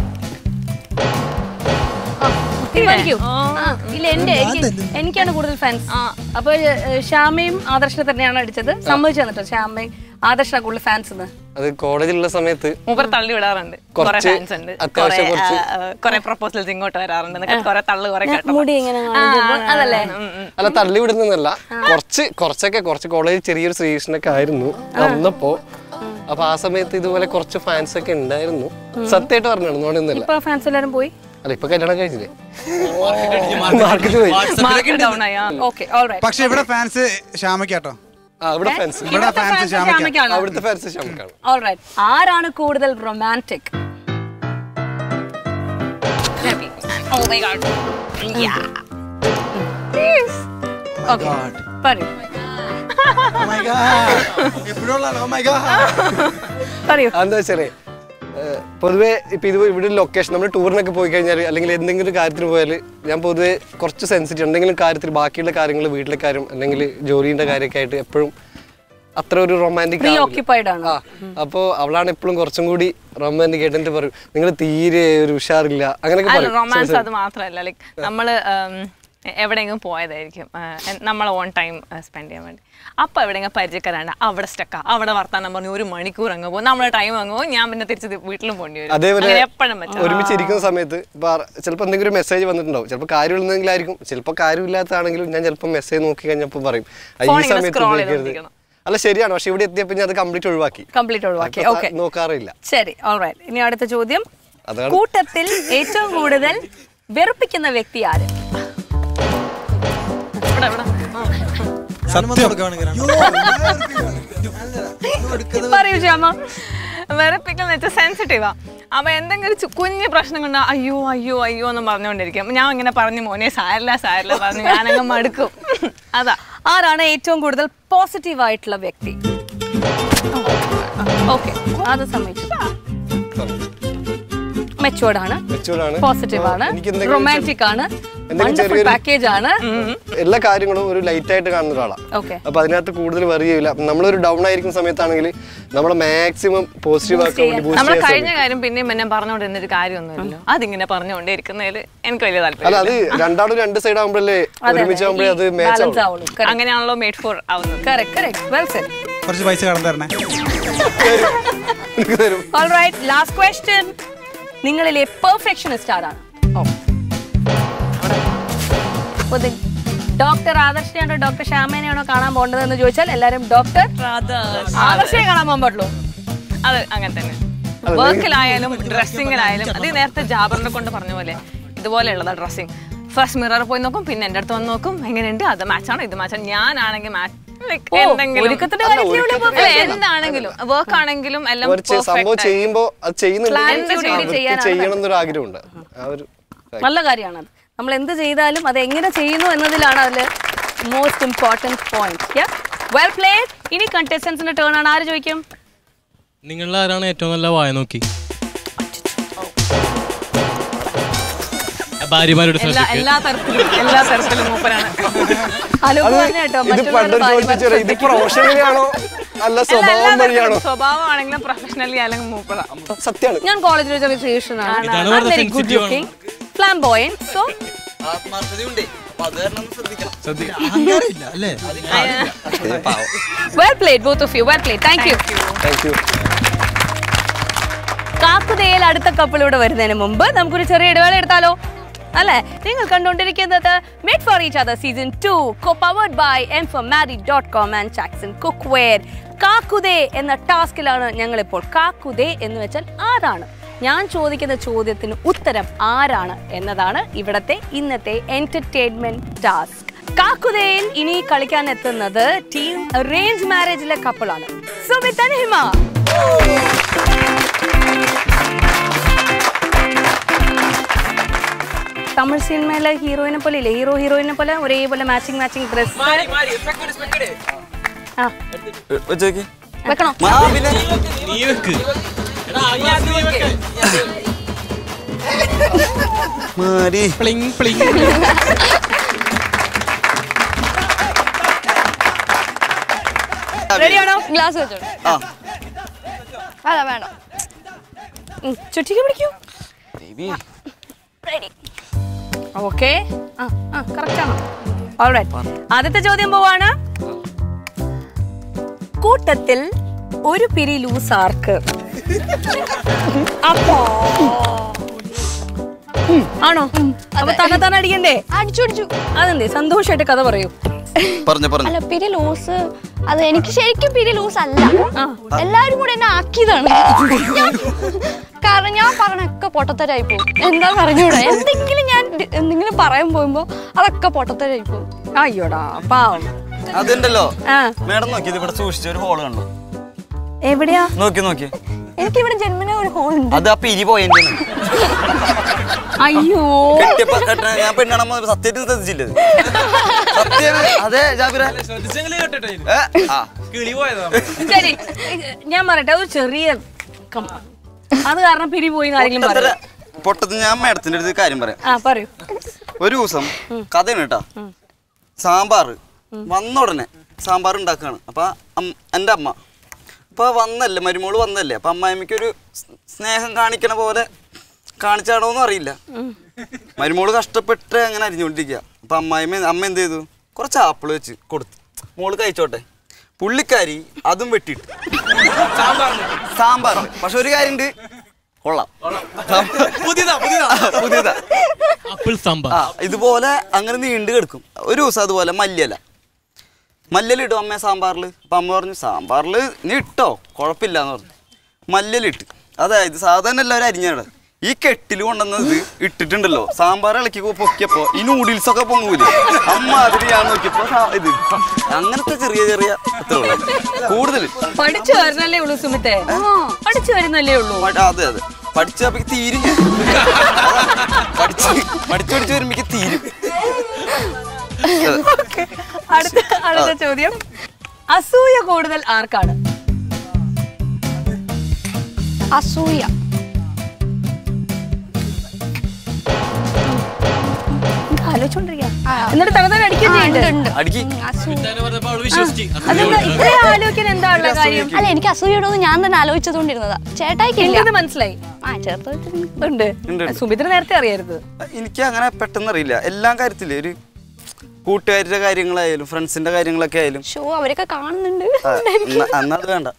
ആ, തീരുമാനിക്കൂ ആ, ഇല്ല എന്റെ എനിക്ക് എനിക്കാണ് കൂടുതൽ ഫാൻസ് അപ്പൊ ഏഹ്, ശ്യാമയും ആദർശനെ തന്നെയാണ് അടിച്ചത് സമ്മതിച്ചു തന്നിട്ടോ ശ്യാമയും ആദർശന കൂടുതൽ ഫാൻസ് എന്ന് അത് കോളേജിലുള്ള സമയത്ത് മൂപ്പർ തള്ളി വിടാറുണ്ട് കുറെ കുറച്ച് ഫാൻസ് ഉണ്ട് അത്യാവശ്യം കുറച്ച് കുറെ പ്രപ്പോസൽസ് ഇങ്ങോട്ട് വരാറുണ്ട് എന്നൊക്കെ കുറെ തള്ളു കുറെ കേട്ടോ മുടി ഇങ്ങനെ കാണിക്കുമ്പോ അതല്ലേ അല്ല തള്ളി വിടുന്നല്ല കുറച്ച് കുറച്ചൊക്കെ കുറച്ച് കോളേജിൽ ചെറിയൊരു ശ്രീകൃഷ്ണൊക്കെ ആയിരുന്നു വന്നപ്പോ അപ്പൊ ആ സമയത്ത് ഇതുപോലെ കുറച്ച് ഫാൻസ് ഒക്കെ ഉണ്ടായിരുന്നു സത്യമായിട്ട് പറഞ്ഞാണ് നോണൊന്നുമില്ല ഇപ്പൊ ഫാൻസ് എല്ലാരും പോയി അല്ല ഇപ്പൊ കല്യാണം കഴിഞ്ഞില്ലേ മാർക്കറ്റ് പോയി മാർക്കറ്റ് ഡൗൺ ആയാ ഓക്കെ ഓൾ റൈറ്റ് പക്ഷെ ഇവിടെ ഫാൻസ് ശ്യാമയ്ക്കാട്ടോ ആ ഇവിടെ ഫാൻസ് ഇവിടെ ഫാൻസ് ശ്യാമയ്ക്കാണ് അവിടുത്തെ ഫാൻസ് ശമക്കാണ് ഓൾ റൈറ്റ് ആരാണ് കൂടുതൽ romantic Oh my god. Yeah. Okay പറയൂ പറയൂ എന്താ വെച്ചാലേ ഏഹ്, പൊതുവേ ഇപ്പൊ ഇത് ഇവിടെ ലൊക്കേഷൻ നമ്മൾ ടൂറിനൊക്കെ പോയി കഴിഞ്ഞാൽ അല്ലെങ്കിൽ എന്തെങ്കിലും ഒരു കാര്യത്തിന് പോയാൽ ഞാൻ പൊതുവേ കുറച്ച് സെൻസിറ്റീവ് എന്തെങ്കിലും കാര്യത്തിൽ ബാക്കിയുള്ള കാര്യങ്ങൾ വീട്ടിലെ കാര്യം അല്ലെങ്കിൽ ജോലിയുടെ കാര്യമൊക്കെ ആയിട്ട് എപ്പോഴും അത്ര ഒരു റൊമാൻറ്റിക് പ്രീ ഓക്യുപ്പൈഡ് ആണ് ആ അപ്പോൾ അവളാണ് എപ്പോഴും കുറച്ചും കൂടി റൊമാൻറ്റിക് ആയിട്ട് എന്നിട്ട് പറയും നിങ്ങൾ തീരെ ഒരു ഉഷാറില്ല അങ്ങനെയൊക്കെ അല്ല പറയും റൊമാൻസ് അത് മാത്രമല്ല ലൈക്ക് നമ്മള് ഉം, എവിടെയെങ്കിലും പോയതായിരിക്കും നമ്മൾ ഓൺ ടൈം സ്പെൻഡ് ചെയ്യാൻ വേണ്ടി അപ്പൊ എവിടെയെങ്കിലും പരിചയക്കാരാണ് അവിടെ സ്റ്റക്കാ അവിടെ വർത്താനം പറഞ്ഞു ഒരു മണിക്കൂർ അങ്ങ് പോകും നമ്മളെ ടൈം അങ്ങ് പോകും ഞാൻ പിന്നെ തിരിച്ച് വീട്ടിലും പോകേണ്ടി വരും അതേപോലെ അങ്ങനെ എപ്പോഴും പറ്റും ഒരുമിച്ച് ഇരിക്കുന്ന സമയത്ത് ചിലപ്പോൾ എന്തെങ്കിലും ഒരു മെസ്സേജ് വന്നിട്ടുണ്ടാവും ചിലപ്പോൾ കാര്യമുള്ളതെങ്കിലായിരിക്കും ചിലപ്പോൾ കാര്യമില്ലാത്തതാണെങ്കിലും ഞാൻ ചിലപ്പോൾ മെസ്സേജ് നോക്കി കഴിഞ്ഞപ്പോൾ പറയും "ആ, Phone ഈ ഇങ്ങനെ സമയത്ത് scroll ഉപയോഗിക്കരുത് ചെയ്തുകൊണ്ടിരിക്കണം. അല്ല ശരിയാണ് പക്ഷെ ഇവിടെ എത്തിയപ്പോൾ ഞാൻ അത് കംപ്ലീറ്റ് ഒഴിവാക്കി കംപ്ലീറ്റ് ഒഴിവാക്കി അപ്പൊ ഓക്കെ നോക്കാറില്ല ശരി ഓൾ റൈറ്റ് ഇനി അടുത്ത ചോദ്യം അതാണ് കൂട്ടത്തിൽ ഏറ്റവും കൂടുതൽ വെറുപ്പിക്കുന്ന വ്യക്തി ആര് പറയൂ ശ്യാമ വെറുപ്പിക്കുന്ന വെച്ചാൽ സെൻസിറ്റീവാ അപ്പൊ എന്തെങ്കിലും ഒരു ചു- കുഞ്ഞു പ്രശ്നം കൊണ്ട് അയ്യോ അയ്യോ അയ്യോ എന്ന് പറഞ്ഞുകൊണ്ടിരിക്കും ഞാൻ ഇങ്ങനെ പറഞ്ഞു മോനെ സാരില്ല സാരില്ല പറഞ്ഞു ഞാനങ്ങ് മടുക്കും അതാ ആരാണ് ഏറ്റവും കൂടുതൽ പോസിറ്റീവ് ആയിട്ടുള്ള വ്യക്തി ഓക്കെ അത് സമ്മതിച്ചു മെച്ചുവേർഡ് ആണ് Matured ആണ്. പോസിറ്റീവ് ആണ് എനിക്ക് എന്തെങ്കിലും റൊമാൻറ്റിക് ആണ് എന്തെങ്കിലും വണ്ടർഫുൾ ചെറിയൊരു- പാക്കേജ് ആണ് എല്ലാ കാര്യങ്ങളും ഒരു ലൈറ്റ് ആയിട്ട് കാണുന്ന ഒരാളാണ് ഓക്കെ അപ്പൊ അതിനകത്ത് കൂടുതൽ വെറി ചെയ്യില്ല അപ്പൊ നമ്മളൊരു ഡൗൺ ആയിരിക്കുന്ന സമയത്താണെങ്കിൽ നമ്മളെ മാക്സിമം പോസിറ്റീവ് ആക്കാൻ വേണ്ടി boost നമ്മൾ ചെയ്യാൻ കഴിഞ്ഞ ശ്രമിക്കും. കാര്യം പിന്നെയും പിന്നെ പറഞ്ഞുകൊണ്ടിരുന്നൊരു കാര്യമൊന്നുമില്ലല്ലോ അതിങ്ങനെ പറഞ്ഞുകൊണ്ടേയിരിക്കുന്നതിൽ എനിക്ക് വലിയ അല്ല അത് താല്പര്യം രണ്ടാളും രണ്ട് സൈഡ് ആകുമ്പോഴല്ലേ ഒരുമിച്ചാകുമ്പോഴേ അത് മാച്ച് ആവും അങ്ങനെയാണല്ലോ മേഡ് ഫോർ ആവുന്നത് കുറച്ച് പൈസ കടന്നു തരണേ ഓൾറൈറ്റ് ലാസ്റ്റ് ക്വസ്റ്റ്യൻ നിങ്ങളിലെ പെർഫെക്ഷനിസ്റ്റ് ആരാണ് ഡോക്ടർ ആദർശിനെയാണോ ഡോക്ടർ ശ്യാമേനെയാണോ കാണാൻ പോകേണ്ടതെന്ന് ചോദിച്ചാൽ എല്ലാരും ഡോക്ടർ ആദർശനെ കാണാൻ പോകാൻ പാടുള്ളൂ അത് അങ്ങനെ തന്നെ വർക്കിലായാലും ഡ്രസ്സിങ്ങിലായാലും അത് ഈ നേരത്തെ ജാബറിനെ കൊണ്ട് പറഞ്ഞ പോലെ ഇതുപോലെയുള്ളതാ ഡ്രസ്സിങ് ഫസ്റ്റ് മിറർ പോയി നോക്കും പിന്നെ എൻ്റെ അടുത്ത് വന്ന് നോക്കും എങ്ങനെയുണ്ട് അത് മാച്ചാണോ ഇത് മാച്ചാണ് ഞാനാണെങ്കിൽ മാച്ച് ഓ, ഒരുക്കത്തിന്റെ കാര്യത്തിലേ ഉള്ളൂ perfection. എന്താണെങ്കിലും വർക്ക് ആണെങ്കിലും എല്ലാം ഒരു ചെ- സംഭവം perfect ആയി. ചെയ്യുമ്പോ അത് ചെയ്യുന്നുണ്ടെങ്കിൽ Clarity കൂടി അവർക്ക് ചെയ്യാനാണ് ചെയ്യണം എന്നൊരു ആഗ്രഹമുണ്ട് ആ ഒരു നല്ല കാര്യമാണ് നമ്മൾ എന്ത് ചെയ്താലും അത് എങ്ങനെ ചെയ്യുന്നു എന്നതിലാണ് അതിൽ most important point well played ഇനി കണ്ടസ്റ്റൻസിന്റെ ടേൺ ആണ് ആര് ചോദിക്കും നിങ്ങളിൽ ആരാണ് ഏറ്റവും നല്ല വായ നോക്കി ഭാര്യമാരുടെ എല്ലാ ശ്രദ്ധിക്കുക എല്ലാ തരത്തിലും എല്ലാ തരത്തിലും മൂപ്പരാണ് അനൂപ് അത് പറഞ്ഞ കേട്ടോ ഇത് മറ്റുള്ളവരുടെ പണ്ടൊരു ഭാര്യമാരെ ചോദിച്ചാൽ ഇത് ശ്രദ്ധിക്കുക. പ്രൊഫഷണലിയാണോ അല്ല എല്ലാ സ്വഭാവം വഴിയാണോ തരത്തിലും സ്വഭാവമാണെങ്കിലും പ്രൊഫഷണലി അല്ലെങ്കിൽ മൂപ്പറ സത്യമാണ് ഞാൻ കോളേജിൽ വെച്ച ക്രിയേഷൻ ആണ് ഇതാണ് വെറുതെ very good sensitive looking flamboyant so ആത്മാർത്ഥതയുണ്ട് അപ്പൊ അത് കാരണം ഒന്ന് ശ്രദ്ധിക്കണം അഹങ്കാരമില്ല അല്ലേ well played both of you well played thank you thank you കാക്കുതയിൽ അടുത്ത കപ്പിൾ ഇവിടെ വരുന്നതിന് മുമ്പ് നമുക്കൊരു ചെറിയ ഇടവേള എടുത്താലോ അല്ലേ നിങ്ങൾ കണ്ടുകൊണ്ടിരിക്കുന്നത് made for each other season two co powered by M four marry dot com and Chackson cookware കാക്കുതേ എന്ന ടാസ്കിലാണ് ഞങ്ങളിപ്പോൾ കാക്കുതേ എന്ന് വെച്ചാൽ ആരാണ് ഞാൻ ചോദിക്കുന്ന ചോദ്യത്തിന് ഉത്തരം ആരാണ് എന്നതാണ് ഇവിടത്തെ ഇന്നത്തെ എന്റർടൈൻമെന്റ് ടാസ്ക് കാക്കുതയിൽ ഇനി കളിക്കാൻ എത്തുന്നത് ടീം അറേഞ്ച് മാരേജിലെ കപ്പിളാണ് സുമിത് ആൻഡ് ഹിമ തമിഴ് സിനിമയിലെ ഹീറോയിനെ പോലെ ഇല്ലേ ഹീറോ ഹീറോയിനെ പോലെ ഒരേപോലെ മാച്ചിങ് മാച്ചിങ് ഡ്രസ് ആ വെച്ചേക്ക് വെക്കണോ മാ പിന്നെ നീ വെക്ക് മാരി പ്ലിങ് പ്ലിങ് റെഡിയാണോ ഗ്ലാസ് വെച്ചോ ആ അല്ല വേണ്ട ഉം, ചുറ്റിക്ക് പിടിക്കൂ ബേബി റെഡി ഓക്കെ ആ ആ കറക്റ്റ് ആണോ ഓൾറൈറ്റ് ആദ്യത്തെ ചോദ്യം പോവാണ് കൂട്ടത്തിൽ ഒരു പിരി ലൂസ് ആർക്ക് അപ്പോ ആണോ അപ്പൊ തന്നെ തന്നെ അടിക്കണ്ടേ അടിച്ചു അടിച്ചു അതെന്തേ സന്തോഷമായിട്ട് കഥ പറയൂ പറഞ്ഞു പറഞ്ഞു അല്ല പിരി ലൂസ് അത് എനിക്ക് ശരിക്കും പിരി ലൂസ് അല്ല എല്ലാരും കൂടെ എന്നെ ആക്കിയതാണ് ഞാൻ- കാരണം ഞാൻ പറഞ്ഞൊക്കെ പൊട്ടത്തരായി പോകും എന്താ പറഞ്ഞൂടെ എന്തെങ്കിലും ഞാൻ ഡി- എന്തെങ്കിലും പറയാൻ പോകുമ്പോ അതൊക്കെ പൊട്ടത്തരായി പോകും അയ്യോടാ പാവം അതുണ്ടല്ലോ ആ മേഡം നോക്കി ഇത് ഇവിടെ സൂക്ഷിച്ച ഒരു ഹോള് കണ്ടു എവിടെയാ നോക്കി നോക്കി എനിക്ക് ഇവിടെ ജന്മന ഒരു ഹോൾ ഉണ്ട് അത് ആ പിരി പോയെന്റെ അയ്യോ കെട്ടിയപ്പോ കെട്ടണ ഞാൻ പെണ്ണാണ സത്യത്തിൽ ശ്രദ്ധിച്ചില്ല ഇത്. സത്യം അതെ ജാബിറ ഏ? ആ. കിളി പോയതാ ശരി ഞാൻ പറയട്ടെ ഒരു ചെറിയ കം- അത് കാരണം പിരി പോയി ആരെങ്കിലും പൊട്ടത്തര- പറയും പൊട്ടത്തിന് ഞാൻ മേഡത്തിന്റെ അടുത്ത് കാര്യം പറയാം ആ പറയൂ ഒരു ദിവസം കഥയാണ് കേട്ടാ സാമ്പാർ വന്ന ഉടനെ സാമ്പാർ ഉണ്ടാക്കുകയാണ് അപ്പൊ അം- എൻ്റെ അമ്മ അപ്പൊ വന്നല്ലേ മരുമോള് വന്നല്ലേ അപ്പൊ അമ്മായിമ്മയ്ക്ക് ഒരു സ്നേഹം കാണിക്കണ പോലെ കാണിച്ചാണോ എന്ന് അറിയില്ല മരുമോള് കഷ്ടപ്പെട്ട് അങ്ങനെ അരിഞ്ഞുകൊണ്ടിരിക്കുക അപ്പൊ അമ്മായിമ്മ അമ്മ എന്ത് ചെയ്തു കുറച്ച് ആപ്പിൾ വെച്ച് കൊടുത്തു മോള് കഴിച്ചോട്ടെ പുള്ളിക്കാരി അതും വെട്ടിയിട്ട് സാമ്പാർ പക്ഷെ ഒരു കാര്യമുണ്ട് കൊള്ളാം പുതിയതാ പുതിയതാ പുതിയതാ ആപ്പിൾ സാമ്പാർ ആ ഇതുപോലെ അങ്ങനെ നീണ്ടു കിടക്കും ഒരു ദിവസം അതുപോലെ മല്ലിയല മല്ലിയല ഇടും അമ്മ സാമ്പാറിൽ അപ്പം അമ്മ പറഞ്ഞു സാമ്പാറിൽ നീ ഇട്ടോ കുഴപ്പമില്ല എന്ന് പറഞ്ഞു മല്ലിയല ഇട്ട് അതായത് സാധാരണ എല്ലാവരും അരിഞ്ഞാണ് ഈ കെട്ടിൽ കൊണ്ടുവന്നത് ഇട്ടിട്ടുണ്ടല്ലോ സാമ്പാർ ഇളക്കി പൊക്കിയപ്പോ ഈ നൂഡിൽസ് ഒക്കെ പൊങ്ങൂലേ അമ്മ അതിന് ഞാൻ നോക്കിയപ്പോ സാ- ഇത് അങ്ങനത്തെ ചെറിയ ചെറിയ അത്രേ ഉള്ളൂ കൂടുതൽ പഠിച്ചു വരുന്നല്ലേ ഉള്ളൂ സുമിത്തെ പഠിച്ചു വരുന്നല്ലേ ഉള്ളൂ അതെ അതെ പഠിച്ചപ്പോ തീരും ഞാൻ. പഠിച്ച് പഠിച്ചു പഠിച്ചു വരുമ്പോ തീരും അതെ. അടുത്ത അടുത്ത ചോദ്യം അസൂയ കൂടുതൽ ആർക്കാണ് അസൂയ ആലോചിച്ചോണ്ടിരിക്കുക എന്നിട്ട് തന്നെ തന്നെ അടിക്കുകയും ചെയ്യുന്നുണ്ട് അടിക്ക്. അതെന്താ ഇത്രയും ആലോചിക്കാൻ എന്താ ഉള്ള കാര്യം അല്ല എനിക്ക് അസൂയോടൊന്ന് ഞാൻ തന്നെ ആലോചിച്ചതുകൊണ്ടിരുന്നതാ ചേട്ടായിക്കില്ല എനിക്കത് മനസ്സിലായി ആ ചേർത്ത് ഉണ്ട് ഉണ്ട്, ഉണ്ട്. സുമിത്ര നേരത്തെ അറിയരുത് എനിക്ക് അങ്ങനെ പെട്ടെന്ന് അറിയില്ല എല്ലാ കാര്യത്തിലും ഒരു കൂട്ടുകാരുടെ കാര്യങ്ങളായാലും ഫ്രണ്ട്സിന്റെ കാര്യങ്ങളൊക്കെ ആയാലും ഷോ അവരൊക്കെ കാണുന്നുണ്ട് ആ, എന്നാ- എന്നാ അത് വേണ്ട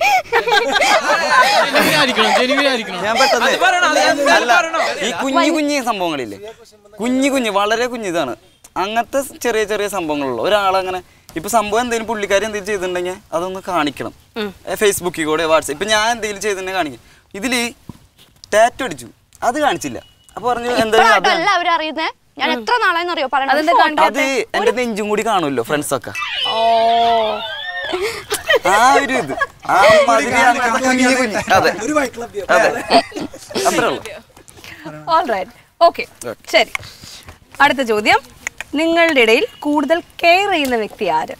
ഞാൻ പെട്ടെന്ന് അല്ല ഈ കുഞ്ഞു കുഞ്ഞു സംഭവങ്ങളില്ലേ കുഞ്ഞു കുഞ്ഞു വളരെ കുഞ്ഞിതാണ് അങ്ങനത്തെ ചെറിയ ചെറിയ സംഭവങ്ങളുള്ളൂ ഒരാളങ്ങനെ ഇപ്പൊ സംഭവം എന്തെങ്കിലും പുള്ളിക്കാരി എന്തെങ്കിലും ചെയ്തിട്ടുണ്ടെങ്കിൽ അതൊന്ന് കാണിക്കണം ഏ, ഫേസ്ബുക്കിൽ കൂടെ വാട്സപ്പ് ഇപ്പൊ ഞാൻ എന്തെങ്കിലും ചെയ്തിട്ടുണ്ടെങ്കിൽ കാണിക്കും ഇതില് ടാറ്റു അടിച്ചു അത് കാണിച്ചില്ല അപ്പൊ പറഞ്ഞു എന്തായാലും അത് ഇപ്പോഴാട്ടോ എല്ലാവരും അറിയുന്നേ ഞാൻ എത്ര നാളായെന്ന് അറിയോ അതെന്താ പറയണത് അത് എന്റെ നെഞ്ചും കൂടി കാണുമല്ലോ ഫ്രണ്ട്സ് ഒക്കെ ഓ ആ ഒരു ഇത് ആ മാതിരി അങ്ങനത്തെ കുഞ്ഞു കുഞ്ഞു അതെ അതെ അത്രേ ഉള്ളൂ ഓൾറൈറ്റ് ഓക്കെ ശരി അടുത്ത ചോദ്യം നിങ്ങളുടെ ഇടയിൽ കൂടുതൽ കെയർ ചെയ്യുന്ന വ്യക്തി ആര്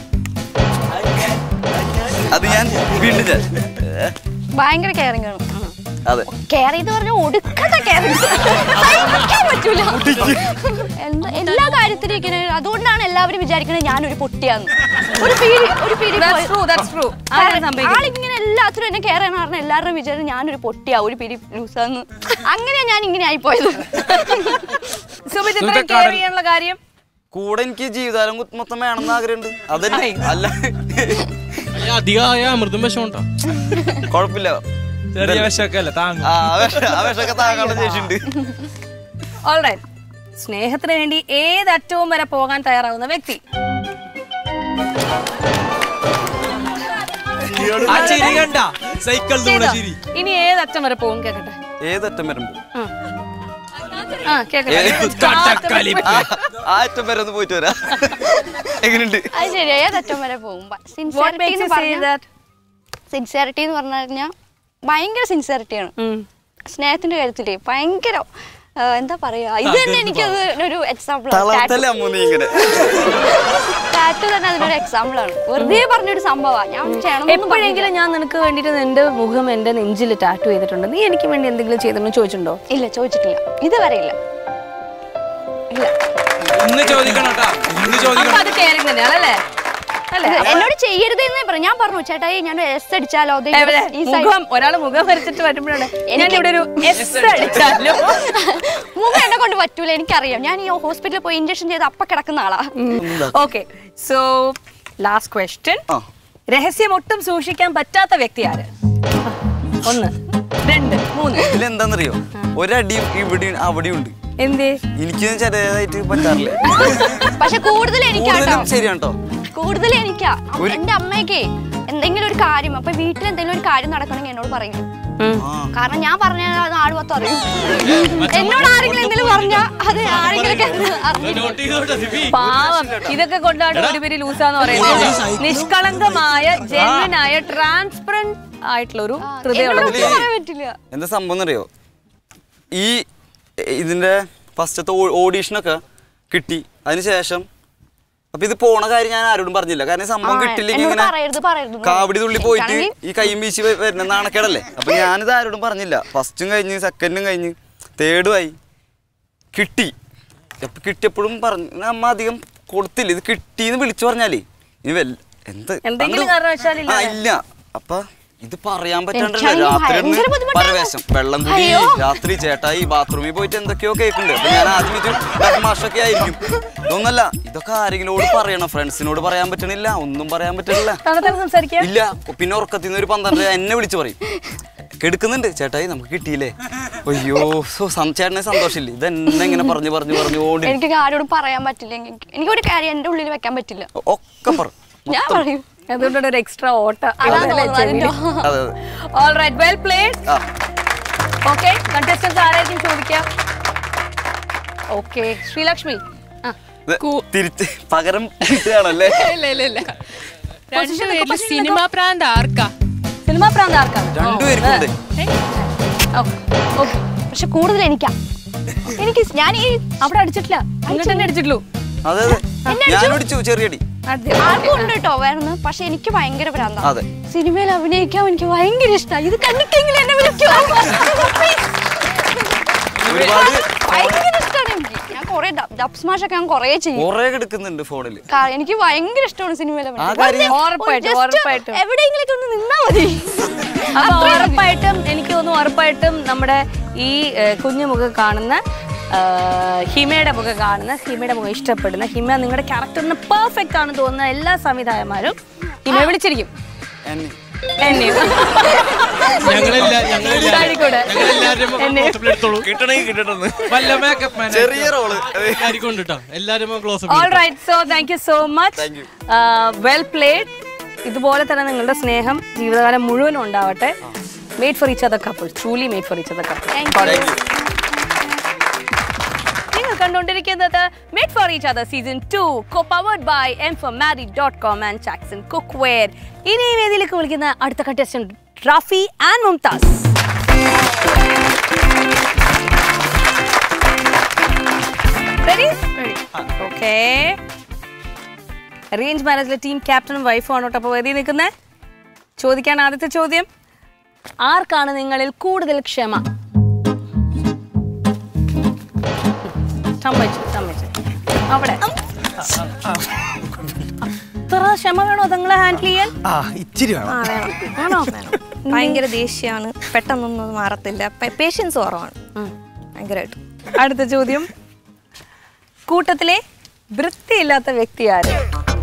അത് ഞാൻ വീണ്ടും ഞാൻ ഏ, ഭയങ്കര കെയറിംഗ് ആണ് അതെ കെയർ ചെയ്ത് പറഞ്ഞാൽ ഒടുക്കത്തെ കെയറിംഗ് സഹിക്കാൻ പറ്റൂല എന്താ എല്ലാ കാര്യത്തിലും ഇങ്ങനെ അതുകൊണ്ടാണ് എല്ലാവരും വിചാരിക്കുന്നത് ഞാനൊരു പൊട്ടിയാന്ന് ഒരു പീരി ഒരു പീരി That's true, that's true. അങ്ങനെ സംഭവിക്കും. ആളിങ്ങനെ എല്ലാത്തിനും എന്നെ കെയർ ചെയ്യണം പറഞ്ഞാൽ എല്ലാവരുടെയും വിചാരം ഞാനൊരു പൊട്ടിയാ ഒരു പീരി ലൂസാന്ന് അങ്ങനെയാ ഞാൻ ഇങ്ങനെ ആയിപ്പോയത് സുമിത് ഇത്രയും കെയർ ചെയ്യാനുള്ള കാര്യം കൂടെ എനിക്ക് ജീവിതകാലം മൊ- മൊത്തം വേണമെന്ന് ആഗ്രഹമുണ്ട് അതന്നെ അല്ല അധികമായ അമൃതം വിഷം ഉണ്ടോ കുഴപ്പമില്ല ചെറിയ വിഷമൊക്കെ അല്ലേ താങ്ങും ആ വിഷ- ആ വിഷമൊക്കെ താങ്ങാനുള്ള ശേഷിയുണ്ട് ഓൾറൈറ്റ് സ്നേഹത്തിന് വേണ്ടി ഏതറ്റവും വരെ പോകാൻ തയ്യാറാവുന്ന വ്യക്തി ആ ചിരി കണ്ട സൈക്കിൾ തൂണ ചെയ്തോ? ചിരി ഇനി ഏതറ്റം വരെ പോകും കേക്കട്ടെ ഏതറ്റം വരുമ്പോ ആ കേക്കട്ടെ ആ ആ അറ്റം വരെ ഒന്ന് പോയിട്ട് വരാം എങ്ങനെയുണ്ട് അത് ശരിയാ ഏതറ്റം വരെ പോകും What makes you say that? Sincerity എന്ന് പറഞ്ഞു കഴിഞ്ഞാൽ ഭയങ്കര സിൻസിയറിറ്റിയാണ് സ്നേഹത്തിന്റെ കാര്യത്തില് ഭയങ്കര ആ, എന്താ പറയാ ഇത് തന്നെ എനിക്കത് ഒരു എക്സാമ്പിൾ തളർത്തല്ലേ അമ്മ നീ ഇങ്ങനെ ടാറ്റു തന്നെ അതിനൊരു എക്സാമ്പിൾ ആണ് വെറുതെ പറഞ്ഞൊരു സംഭവമാണ് ഞാൻ ചെയ്യണം എപ്പോഴെങ്കിലും ഞാൻ നിനക്ക് വേണ്ടിട്ട് എന്റെ മുഖം എന്റെ നെഞ്ചിൽ ടാറ്റു ചെയ്തിട്ടുണ്ട് നീ എനിക്ക് വേണ്ടി എന്തെങ്കിലും ചെയ്തിട്ടുണ്ടോ ചോദിച്ചിട്ടുണ്ടോ ഇല്ല ചോദിച്ചിട്ടില്ല ഇതുവരെ ഇല്ല ഇല്ല ഇന്ന് ചോദിക്കണം കേട്ടാ ഇന്ന് അപ്പൊ ചോദിക്കണം അത് കെയറിംഗ് തന്നെയാണ് അല്ലേ അല്ലേ ഇത് എന്നോട് ചെയ്യരുതെന്നേ പറഞ്ഞു ഞാൻ പറഞ്ഞു ചേട്ടായി ഞാൻ എസ് അടിച്ചാലോ ദേ എവിടെ? ഈ side- മുഖം ഒരാള് മുഖം വരച്ചിട്ട് വരുമ്പോഴാണ് ഞാൻ എനിക്ക് ഇവിടെ ഒരു എസ് അടിച്ചാലോ മുഖം എന്നെ കൊണ്ട് പറ്റൂല എനിക്കറിയാം ഞാൻ ഈ ഹോസ്പിറ്റലിൽ പോയി ഇഞ്ചക്ഷൻ ചെയ്ത് അപ്പ കിടക്കുന്ന ആളാ ഓക്കെ സോ ലാസ്റ്റ് ക്വസ്റ്റ്യൻ ആ. രഹസ്യം ഒട്ടും സൂക്ഷിക്കാൻ പറ്റാത്ത വ്യക്തി ആര് ഒന്ന് രണ്ട് മൂന്ന് ഇതിലെന്താന്നറിയോ ഒരടിയും ഇവിടെയും അവിടെയും ഉണ്ട് എന്തേ എനിക്ക് ചെറിയതായിട്ട് പറ്റാറില്ല പക്ഷെ കൂടുതൽ എനിക്കാട്ടോ കൂടുതലും ശരിയാണ് കേട്ടോ കൂടുതൽ എനിക്കാ ഒരു- എന്റെ അമ്മയ്ക്ക് എന്തെങ്കിലും ഒരു കാര്യം അപ്പൊ വീട്ടിൽ എന്തെങ്കിലും ഒരു കാര്യം നടക്കണമെങ്കിൽ എന്നോട് പറയും കാരണം ഞാൻ പറഞ്ഞ നാട് മൊത്തം അറിയും എന്നോട് ആരെങ്കിലും എന്തെങ്കിലും പറഞ്ഞാ അത് ആരെങ്കിലും പാവം ഇതൊക്കെ കൊണ്ടാണ് ഒരു പേര് ലൂസാന്ന് പറയുന്നത് നിഷ്കളങ്കമായ ജെന്യനായ ട്രാൻസ്പെറന്റ് ആയിട്ടുള്ള ഒരു ഹൃദയമുള്ള ഇതില് പറയാൻ പറ്റില്ല എന്താ സംഭവം എന്നറിയോ ഈ ഇതിന്റെ ഫസ്റ്റത്തെ ഓഡീഷനൊക്കെ കിട്ടി അതിനുശേഷം അപ്പൊ ഇത് പോണ കാര്യം ഞാൻ ആരോടും പറഞ്ഞില്ല കാരണം ഈ സംഭവം ആ, കിട്ടില്ലെങ്കിൽ എന്നോട് ഇങ്ങനെ പറയരുത് പറയരുത് കാവടി തുള്ളി പോയിട്ട് എനിക്കാണെങ്കി- ഈ കൈയും വീശി വ- വരുന്ന നാണക്കേടല്ലേ അപ്പൊ ഞാനിത് ആരോടും പറഞ്ഞില്ല ഫസ്റ്റും കഴിഞ്ഞ് സെക്കൻഡും കഴിഞ്ഞ് തേർഡും ആയി കിട്ടി അപ്പൊ കിട്ടിയപ്പോഴും പറഞ്ഞു അമ്മ അധികം കൊടുത്തില്ല ഇത് കിട്ടിന്ന് വിളിച്ചു പറഞ്ഞാലേ ഇനി വല്ല എന്ത് എന്തെങ്കിലും അങ്ങട് കാരണവശാലില്ല ആ ഇല്ല അപ്പൊ ഇത് പറയാൻ പറ്റാണ്ടല്ലോ എനിക്കാണെങ്കി രാത്രി ഭയങ്കര ഒന്ന് ബുദ്ധിമുട്ടാണ്. പരവേശം വെള്ളം കുടി അയ്യോ. രാത്രി ചേട്ടായി ബാത്റൂമിൽ പോയിട്ട് എന്തൊക്കെയോ കേൾക്കുന്നുണ്ട് അപ്പൊ ഞാൻ ആദ്യം ഇത് മാഷൊക്കെ ആയിരിക്കും ഇതൊന്നല്ല ഇതൊക്കെ ആരെങ്കിലോട് പറയണം ഫ്രണ്ട്സിനോട് പറയാൻ പറ്റണില്ല ഒന്നും പറയാൻ പറ്റണില്ല തണുത്താണ് സംസാരിക്കുക ഇല്ല പിന്നെ ഉറക്കത്തിൽ നിന്ന് ഒരു പന്ത്രണ്ട് എന്നെ വിളിച്ചു പറയും കെടുക്കുന്നുണ്ട് ചേട്ടായി നമുക്ക് കിട്ടിയില്ലേ അയ്യോ സോ സം- ചേട്ടനെ സന്തോഷമില്ല ഇതെന്നെ ഇങ്ങനെ പറഞ്ഞു പറഞ്ഞു പറഞ്ഞു ഓടി എനിക്ക് ആരോടും പറയാൻ പറ്റില്ല എനിക്ക് എനിക്കൊരു കാര്യം എന്റെ ഉള്ളിൽ വെക്കാൻ പറ്റില്ല ഒക്കെ പറ ഞാൻ പറയും അതുകൊണ്ടാണ് ഒരു എക്സ്ട്രാ ഓട്ട അതാണ് തോന്നുന്നത്, അതിന്റെ അതെ അതെ ഓൾ റൈറ്റ് വെൽ പ്ലേഡ് ആ ഓക്കെ കണ്ടസ്റ്റൻസ് ആരായിരിക്കും ചോദിക്കാം ഓക്കെ ശ്രീലക്ഷ്മി ആ ഇത് തിരിച്ച് പകരം കിട്ടുകയാണല്ലേ ഇല്ല ഇല്ല ഇല്ല രണ്ടുപേരിൽ സിനിമ പ്രാന്ത് ആർക്കാ സിനിമാ പ്രാന്ത് ആർക്കാണ് രണ്ടുപേർക്കുണ്ട് ഓക്കെ പക്ഷെ കൂടുതൽ എനിക്കാ എനിക്ക് ഞാൻ ഈ അവിടെ അടിച്ചിട്ടില്ല ഇങ്ങോട്ട് തന്നെ അടിച്ചിട്ടുള്ളൂ അതെ അതെ ഞാൻ അടിച്ചു ചെറിയടി ആർക്കും ഉണ്ട് കേട്ടോ വേറെ പക്ഷെ എനിക്ക് ഭയങ്കര ഭ്രാന്താണ് അതെ സിനിമയിൽ അഭിനയിക്കാൻ എനിക്ക് ഭയങ്കര ഇഷ്ടമാണ് ഇത് കണ്ടിട്ടെങ്കിലും എന്നെ വിളിക്കുമോ ഒരുപാട് ഭയങ്കര ഇഷ്ടമാണ് എനിക്ക് ഞാൻ കുറെ ഡബ് സ്മാഷ് ഒക്കെ ഞാൻ കുറെ ചെയ്യും കൊറേ എടുക്കുന്നുണ്ട് ഫോണിൽ കാ- എനിക്ക് ഭയങ്കര ഇഷ്ടമാണ് സിനിമയിൽ ആ കാര്യം- ഉറപ്പായിട്ടും, ഉറപ്പായിട്ടും. എവിടെയെങ്കിലും ഒന്ന് നിന്നാ മതി അപ്പൊ ഉറപ്പായിട്ടും എനിക്ക് തോന്നുന്നു ഉറപ്പായിട്ടും നമ്മുടെ ഈ ഏഹ്, കുഞ്ഞു മുഖം കാണുന്ന ഏഹ്, ഹിമയുടെ മുഖം കാണുന്ന ഹിമയുടെ മുഖം ഇഷ്ടപ്പെടുന്ന ഹിമ നിങ്ങളുടെ ക്യാരക്ടറിന് പെർഫെക്റ്റ് ആണെന്ന് തോന്നുന്ന എല്ലാ സംവിധായകന്മാരും ഹിമയെ വിളിച്ചിരിക്കും എന്നെ എന്നെയും ഞങ്ങളെല്ലാ- ഞങ്ങളെല്ലാ- ആയിക്കോട്ടെ. ഞങ്ങളെല്ലാവരും എന്നെയും. close-up എടുത്തോളൂ. കിട്ടണമെങ്കിൽ കിട്ടട്ടെന്ന് വല്ല മേക്കപ്പ് മാൻ ചെറിയ റോള് ആയിരിക്കും കേട്ടോ എല്ലാരും close all right so thank you so much well played ഇതുപോലെ തന്നെ നിങ്ങളുടെ സ്നേഹം ജീവിതകാലം മുഴുവനും ഉണ്ടാവട്ടെ made for each other couple truly made for each other couple നിങ്ങൾ കണ്ടുകൊണ്ടിരിക്കുന്നത് made for each other season two co powered by M four marry dot com and Chackson cookware ഇനി ഈ വേദിയിലേക്ക് വിളിക്കുന്ന അടുത്ത contestant Rafi and Mumtaz ready okay range മാനേജിലെ team ക്യാപ്റ്റനും വൈഫും ആണ് കേട്ടോ അപ്പോൾ വേദി നിൽക്കുന്നത് ചോദിക്കാൻ ആദ്യത്തെ ചോദ്യം ആർക്കാണ് നിങ്ങളിൽ കൂടുതൽ ക്ഷമ സമ്മതിച്ചു സമ്മതിച്ചു അവിടെ അത്ര ക്ഷമ വേണോ നിങ്ങളെ ഹാൻഡിൽ ചെയ്യാൻ ആ ഇച്ചിരി ആ വേണം വേണോ വേണം ഭയങ്കര ദേഷ്യമാണ് പെട്ടെന്നൊന്നും അത് മാറത്തില്ല പേഷ്യൻസ് കുറവാണ് ഭയങ്കരമായിട്ട് അടുത്ത ചോദ്യം കൂട്ടത്തിലെ വൃത്തിയില്ലാത്ത വ്യക്തി ആര്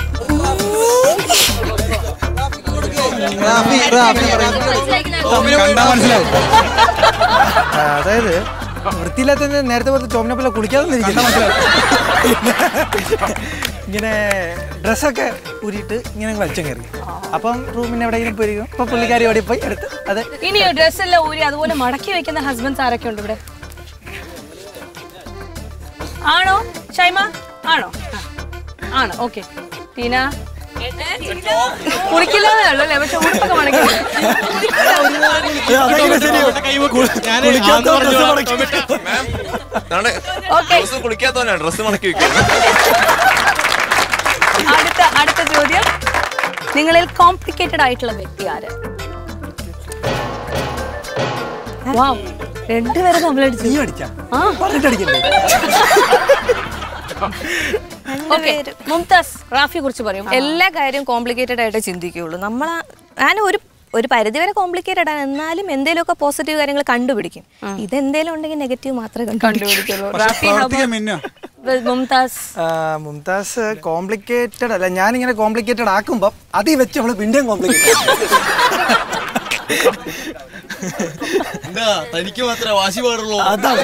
കണ്ടാ മനസ്സിലാവും ആ, അതായത് വൃത്തിയില്ലാത്ത നേരത്തെ പോലത്തെ ചോമനപ്പല്ല കുളിക്കാതെ ഇങ്ങനെ ഡ്രസ്സൊക്കെ ഊരിയിട്ട് ഇങ്ങനെ വലിച്ചു കയറി അപ്പം റൂമിന് എവിടെയെങ്കിലും പോയിരിക്കും അപ്പൊ പുള്ളിക്കാരി ഓടി പോയി എടുത്ത് അത് ഇനി ഡ്രസ് എല്ലാം ഊരി അതുപോലെ മടക്കി വെക്കുന്ന ഹസ്ബൻഡ്സ് ആരൊക്കെ ഉണ്ട് ഇവിടെ ആണോ ഷൈമ ആണോ ആ. ആണ് ഓക്കെ ടീന കുളിക്കില്ലാതെ ഉള്ളൂ അല്ലേ പക്ഷെ ഉടുപ്പൊക്കെ മടക്കി കുളിക്കാത്തവനാ ഡ്രസ് മടക്കി വെക്കുന്നത് അടുത്ത അടുത്ത ചോദ്യം നിങ്ങളിൽ കോംപ്ലിക്കേറ്റഡ് ആയിട്ടുള്ള വ്യക്തി ആര് Wow, രണ്ടുപേരും തമ്മിലടിച്ചു ആ ഓക്കെ മുംതാസ് റാഫിയെ കുറിച്ച് പറയും എല്ലാ കാര്യവും കോംപ്ലിക്കേറ്റഡ് ആയിട്ട് ചിന്തിക്കുകയുള്ളൂ നമ്മൾ ഞാൻ ഒരു ഒരു പരിധിവരെ കോംപ്ലിക്കേറ്റഡ് ആണ് എന്നാലും എന്തെങ്കിലുമൊക്കെ പോസിറ്റീവ് കാര്യങ്ങൾ കണ്ടുപിടിക്കും ഇതെന്തേലും ഉണ്ടെങ്കിൽ നെഗറ്റീവ് മാത്രമേ കണ്ടുപിടിക്കുള്ളൂ പ്രവർത്തിക്കാൻ മിന്നോ മുംതാസ് ആ, മുംതാസ് കോംപ്ലിക്കേറ്റഡ് അല്ല ഞാനിങ്ങനെ കോംപ്ലിക്കേറ്റഡ് ആക്കുമ്പോൾ അതിൽ വെച്ച് നമ്മൾ പിന്നെയും കോംപ്ലിക്കേറ്റഡ് എന്താ തനിക്ക് മാത്രമേ വാശി പാടുള്ളൂ അതാണ്